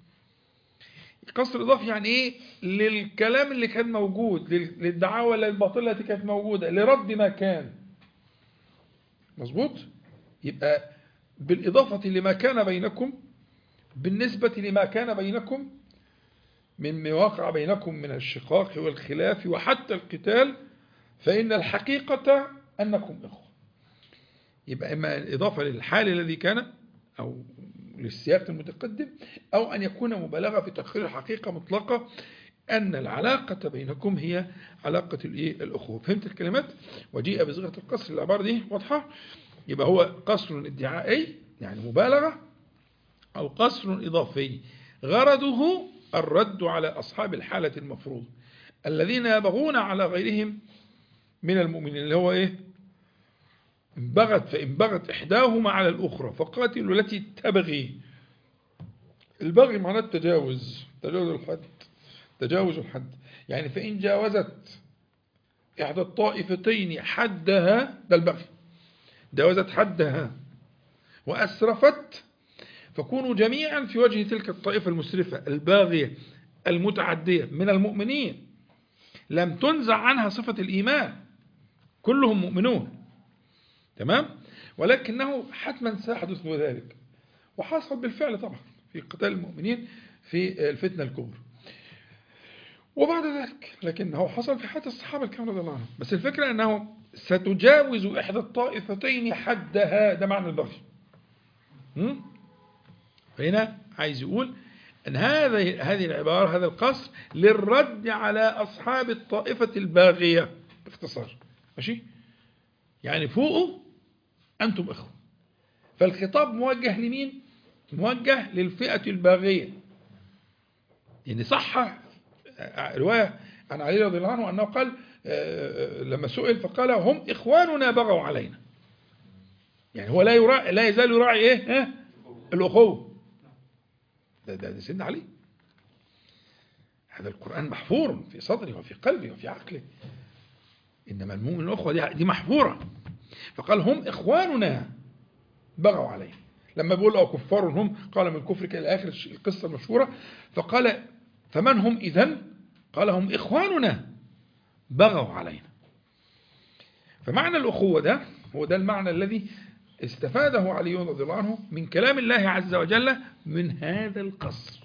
قصر إضافي يعني إيه للكلام اللي كان موجود لل- للدعاوى الباطلة التي كانت موجودة لرد ما كان مظبوط يبقى بالإضافة لما كان بينكم بالنسبة لما كان بينكم من ما وقع بينكم من الشقاق والخلاف وحتى القتال فإن الحقيقة أنكم إخوة يبقى إما الإضافة للحال الذي كان أو للسياق المتقدم أو أن يكون مبالغة في تقرير حقيقة مطلقة أن العلاقة بينكم هي علاقة الإيه؟ الأخوة فهمت الكلمات وجيء بصيغة القصر العبارة دي واضحة يبقى هو قصر ادعائي يعني مبالغة أو قصر إضافي غرضه الرد على أصحاب الحالة المفروض الذين يبغون على غيرهم من المؤمنين اللي هو إيه إن بغت فإن بغت إحداهما على الأخرى فقاتلوا التي تبغي البغي معناه التجاوز تجاوز الحد تجاوز الحد يعني فإن جاوزت إحدى الطائفتين حدها ده البغي جاوزت حدها وأسرفت فكونوا جميعا في وجه تلك الطائفة المسرفة الباغية المتعدية من المؤمنين لم تنزع عنها صفة الإيمان كلهم مؤمنون تمام ولكنه حتما سيحدث ذلك وحصل بالفعل طبعا في قتال المؤمنين في الفتنة الكبرى وبعد ذلك لكنه حصل في حياة الصحابة الكرام رضي الله عنهم بس الفكرة أنه ستجاوز إحدى الطائفتين حدها ده معنى البغي هم؟ فهنا عايز يقول أن هذه هذه العبارة هذا القصر للرد على أصحاب الطائفة الباغية باختصار ماشي يعني فوقه أنتم إخوة فالخطاب موجه لمين موجه للفئة الباغية يعني صح رواية عن علي رضي الله عنه أنه قال آه، لما سئل فقال هم إخواننا بغوا علينا يعني هو لا يراعي لا يزال يراعي إيه ها؟ الأخوة ده ده, ده سيدنا علي هذا القرآن محفور في صدره وفي قلبه وفي عقله إنما المؤمن الأخوة دي, دي محفورة فقال هم إخواننا بغوا عليه لما بيقول أو كفار هم قال من كفرك إلى آخر القصة المشهورة فقال فمن هم إذن قال هم إخواننا بغوا علينا فمعنى الأخوة ده هو ده المعنى الذي استفاده علي رضي الله عنه من كلام الله عز وجل من هذا القصر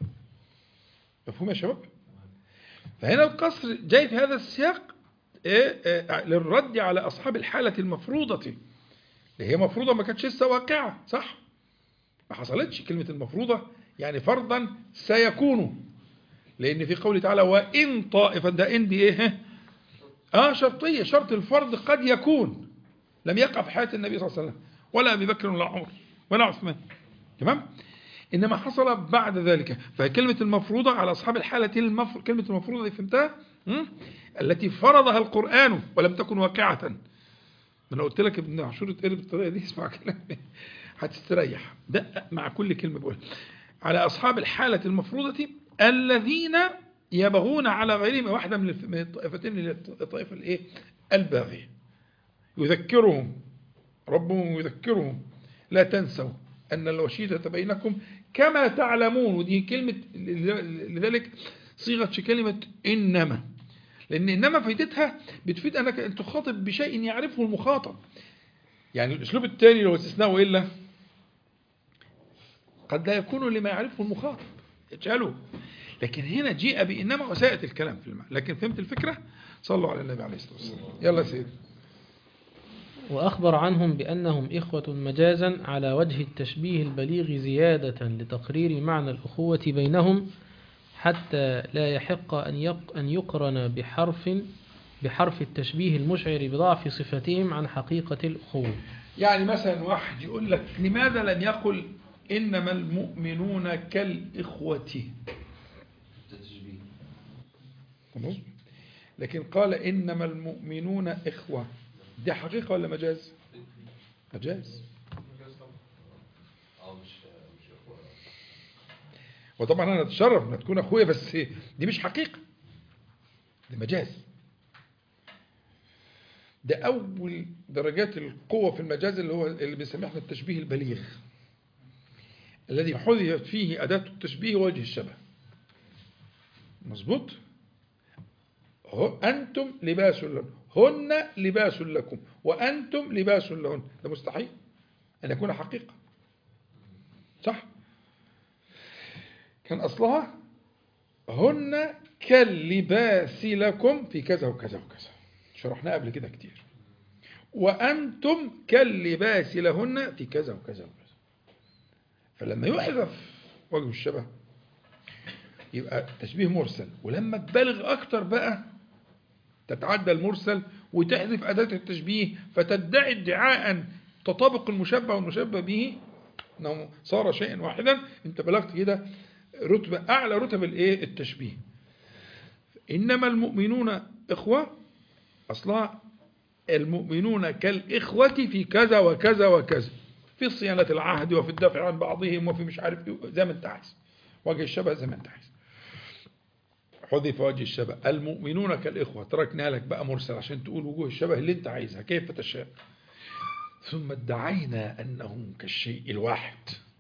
مفهوم يا شباب فهنا القصر جاي في هذا السياق إيه إيه للرد على أصحاب الحالة المفروضة اللي هي مفروضة ما كانتش لسه واقعة صح ما حصلتش كلمة المفروضة يعني فرضا سيكون لأن في قوله تعالى وإن طائفة ده إن دي إيه آه شرطية شرط الفرض قد يكون لم يقع في حياة النبي صلى الله عليه وسلم ولا أبي بكر ولا عمر ولا عثمان تمام إنما حصل بعد ذلك فكلمة المفروضة على أصحاب الحالة المفر... كلمة المفروضة دي فهمتها م? التي فرضها القرآن ولم تكن واقعة ما أنا قلت لك ابن عاشور اتقلب بالطريقة دي اسمع كلامي هتستريح دقق مع كل كلمة بقولها على أصحاب الحالة المفروضة الذين يبغون على غيرهم واحدة من الف- من الطائفتين اللي هي الطائفة الإيه الباغية يذكرهم ربهم يذكرهم لا تنسوا أن الوشيدة بينكم كما تعلمون ودي كلمة لذلك صيغة كلمة إنما لأن إنما فايدتها بتفيد أنك أن تخاطب بشيء يعرفه المخاطب يعني الأسلوب الثاني لو استثناء إلا قد لا يكون لما يعرفه المخاطب اجعله لكن هنا جيء بإنما وسائت الكلام في المعنى لكن فهمت الفكرة صلوا على النبي عليه الصلاة والسلام يلا يا سيدي وأخبر عنهم بأنهم إخوة مجازا على وجه التشبيه البليغ زيادة لتقرير معنى الأخوة بينهم حتى لا يحق أن يق أن يقرن بحرف بحرف التشبيه المشعر بضعف صفتهم عن حقيقة الأخوة يعني مثلا واحد يقول لك لماذا لم يقل إنما المؤمنون كالإخوة تمام لكن قال إنما المؤمنون إخوة دي حقيقة ولا مجاز مجاز وطبعا أنا أتشرف أن تكون أخويا بس دي مش حقيقة دي مجاز ده أول درجات القوة في المجاز اللي هو اللي بنسميه احنا التشبيه البليغ الذي حذفت فيه أداة التشبيه وجه الشبه مظبوط هو- أنتم لباس لهم هن لباس لكم وأنتم لباس لهن ده مستحيل أن يكون حقيقة صح كان أصلها هن كاللباس لكم في كذا وكذا وكذا شرحناه قبل كده كتير وأنتم كاللباس لهن في كذا وكذا وكذا فلما يحذف وجه الشبه يبقى تشبيه مرسل ولما تبالغ أكتر بقى تتعدى المرسل وتحذف أداة التشبيه فتدعي ادعاء تطابق المشبه والمشبه به أنه صار شيئا واحدا أنت بلغت كده رتبة أعلى رتب الإيه التشبيه إنما المؤمنون إخوة أصلها المؤمنون كالإخوة في كذا وكذا وكذا في صيانة العهد وفي الدفع عن بعضهم وفي مش عارف إيه، زي ما أنت عايز وجه الشبه زي ما أنت عايز حذف وجه الشبه المؤمنون كالإخوة تركنا لك بقى مرسل عشان تقول وجوه الشبه اللي أنت عايزها كيف تشاء ثم ادعينا أنهم كالشيء الواحد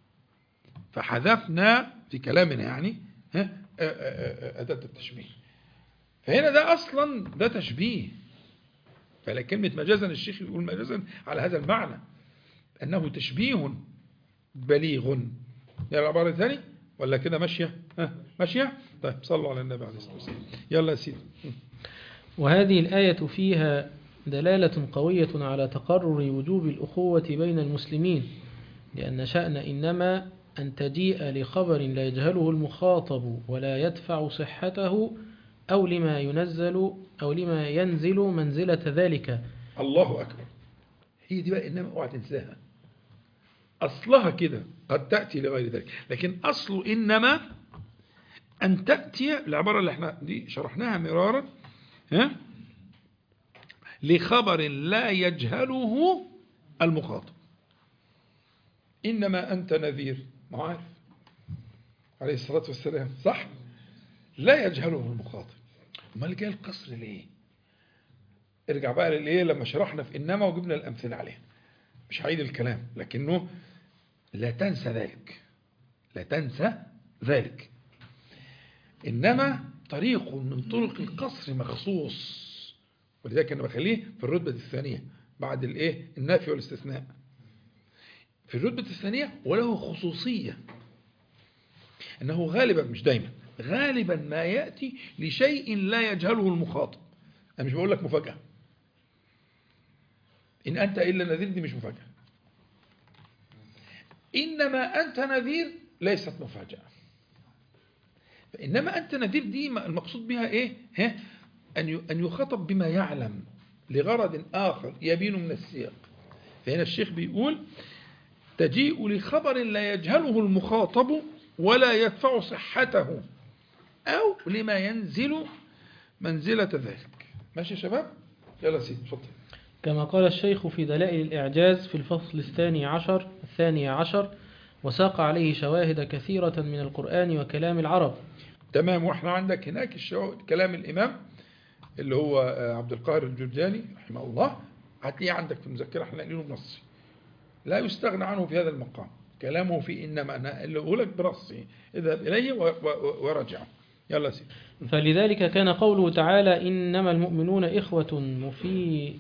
فحذفنا في كلامنا يعني ها، آ- آ- آ- أداة التشبيه فهنا ده أصلا ده تشبيه فكلمة مجازا الشيخ يقول مجازا على هذا المعنى أنه تشبيه بليغ يلا العبارة ثاني ولا كده ماشية ها ماشية طيب صلوا على النبي عليه الصلاة والسلام يلا يا سيدي وهذه الآية فيها دلالة قوية على تقرر وجوب الأخوة بين المسلمين لأن شأن إنما أن تجيء لخبر لا يجهله المخاطب ولا يدفع صحته أو لما ينزل أو لما ينزل منزلة ذلك الله أكبر هي دي بقى إنما اوعى تنساها أصلها كده قد تأتي لغير ذلك لكن أصل إنما أن تأتي العبارة اللي احنا دي شرحناها مرارا ها لخبر لا يجهله المخاطب إنما أنت نذير ما هو عارف عليه الصلاة والسلام صح لا يجهله المخاطب امال جاي القصر ليه ارجع بقى للايه لما شرحنا في انما وجبنا الامثله عليها مش هعيد الكلام لكنه لا تنسى ذلك لا تنسى ذلك انما طريق من طرق القصر مخصوص ولذلك انا بخليه في الرتبه الثانيه بعد الايه النافي والاستثناء في الرتبه الثانيه وله خصوصيه انه غالبا مش دايما غالبا ما ياتي لشيء لا يجهله المخاطب انا مش بقول لك مفاجاه إن أنت إلا نذير دي مش مفاجأة إنما أنت نذير ليست مفاجأة فإنما أنت نذير دي المقصود بها إيه ها؟ أن ي- أن يخاطب بما يعلم لغرض آخر يبين من السياق فهنا الشيخ بيقول تجيء لخبر لا يجهله المخاطب ولا يدفع صحته أو لما ينزل منزلة ذلك ماشي يا شباب يلا سيدي اتفضل كما قال الشيخ في دلائل الإعجاز في الفصل الثاني عشر الثاني عشر وساق عليه شواهد كثيرة من القرآن وكلام العرب تمام واحنا عندك هناك الشو... كلام الإمام اللي هو آه، عبد القاهر الجرجاني رحمه الله هتلاقيه عندك في المذكرة احنا قايلينه بنصي لا يستغنى عنه في هذا المقام كلامه في إنما أنا اللي أقول لك بنصي اذهب إليه و... و... ورجعه يلا يا سيدي فلذلك كان قوله تعالى إنما المؤمنون إخوة مفي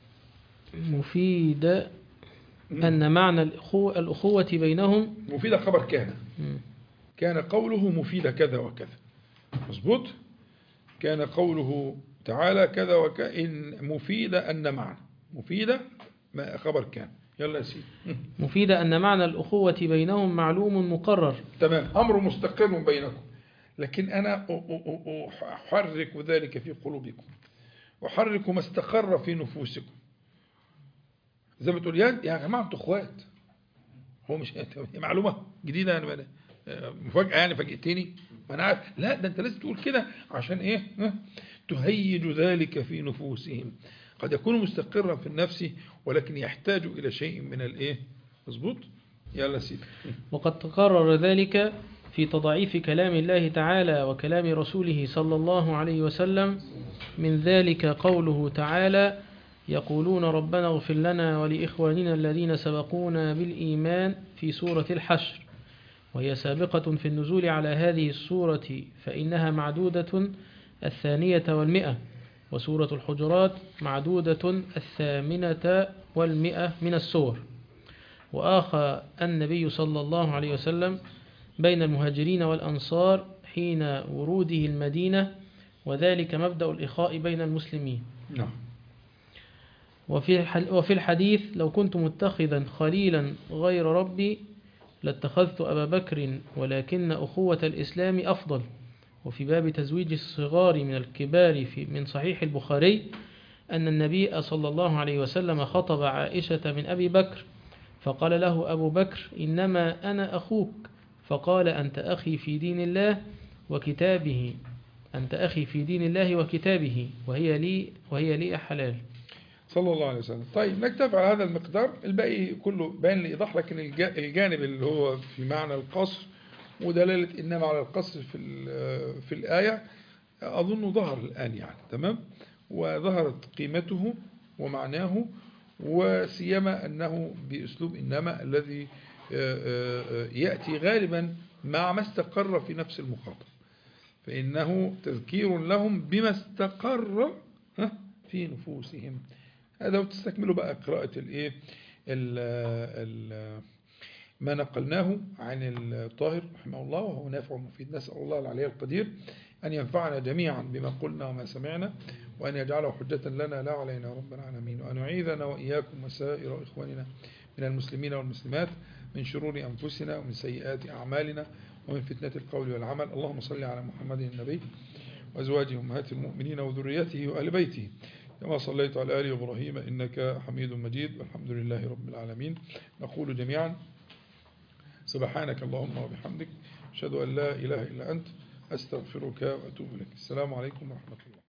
مفيد أن معنى الأخوة, الأخوة بينهم مفيدة خبر كان مم. كان قوله مفيد كذا وكذا مظبوط كان قوله تعالى كذا وكإن مفيدة أن معنى مفيدة ما خبر كان يلا يا سيدي مفيد أن معنى الأخوة بينهم معلوم مقرر تمام أمر مستقر بينكم لكن أنا أ- أ- أ- أحرك ذلك في قلوبكم أحرك ما استقر في نفوسكم زي ما تقول يا يا جماعة أنتوا إخوات هو مش هي معلومة جديدة أنا أنا- مفاجأة يعني فاجئتني ما أنا عارف لا ده أنت لازم تقول كده عشان إيه ها؟ تهيج ذلك في نفوسهم قد يكون مستقرا في النفس ولكن يحتاج إلى شيء من الإيه مظبوط يلا سيدي وقد تقرر ذلك في تضعيف كلام الله تعالى وكلام رسوله صلى الله عليه وسلم من ذلك قوله تعالى يقولون ربنا اغفر لنا ولإخواننا الذين سبقونا بالإيمان في سورة الحشر وهي سابقة في النزول على هذه السورة فإنها معدودة الثانية والمئة وسورة الحجرات معدودة الثامنة والمئة من السور وآخى النبي صلى الله عليه وسلم بين المهاجرين والأنصار حين وروده المدينة وذلك مبدأ الإخاء بين المسلمين نعم وفي الح- وفي الحديث لو كنت متخذا خليلا غير ربي لاتخذت أبا بكر ولكن أخوة الإسلام أفضل وفي باب تزويج الصغار من الكبار في من صحيح البخاري أن النبي صلى الله عليه وسلم خطب عائشة من أبي بكر فقال له أبو بكر إنما أنا أخوك فقال أنت أخي في دين الله وكتابه أنت أخي في دين الله وكتابه وهي لي وهي لي حلال صلى الله عليه وسلم طيب نكتفي على هذا المقدار الباقي كله بان لإيضاح لكن الج- الجانب اللي هو في معنى القصر ودلالة إنما على القصر في ال- في الآية أظن ظهر الآن يعني تمام وظهرت قيمته ومعناه وسيما أنه بأسلوب إنما الذي آه، آه، آه، يأتي غالبا مع ما استقر في نفس المخاطب فإنه تذكير لهم بما استقر ها، في نفوسهم هذا وتستكملوا بقى قراءة الايه ال- ال- ما نقلناه عن الطاهر رحمه الله وهو نافع ومفيد نسأل الله العلي القدير أن ينفعنا جميعا بما قلنا وما سمعنا وأن يجعله حجة لنا لا علينا رب العالمين وأن يعيذنا وإياكم وسائر إخواننا من المسلمين والمسلمات من شرور أنفسنا ومن سيئات أعمالنا ومن فتنة القول والعمل اللهم صل على محمد النبي وأزواجه أمهات المؤمنين وذريته وأهل بيته كما صليت على آل إبراهيم إنك حميد مجيد والحمد لله رب العالمين نقول جميعا سبحانك اللهم وبحمدك أشهد أن لا إله إلا أنت أستغفرك وأتوب إليك السلام عليكم ورحمة الله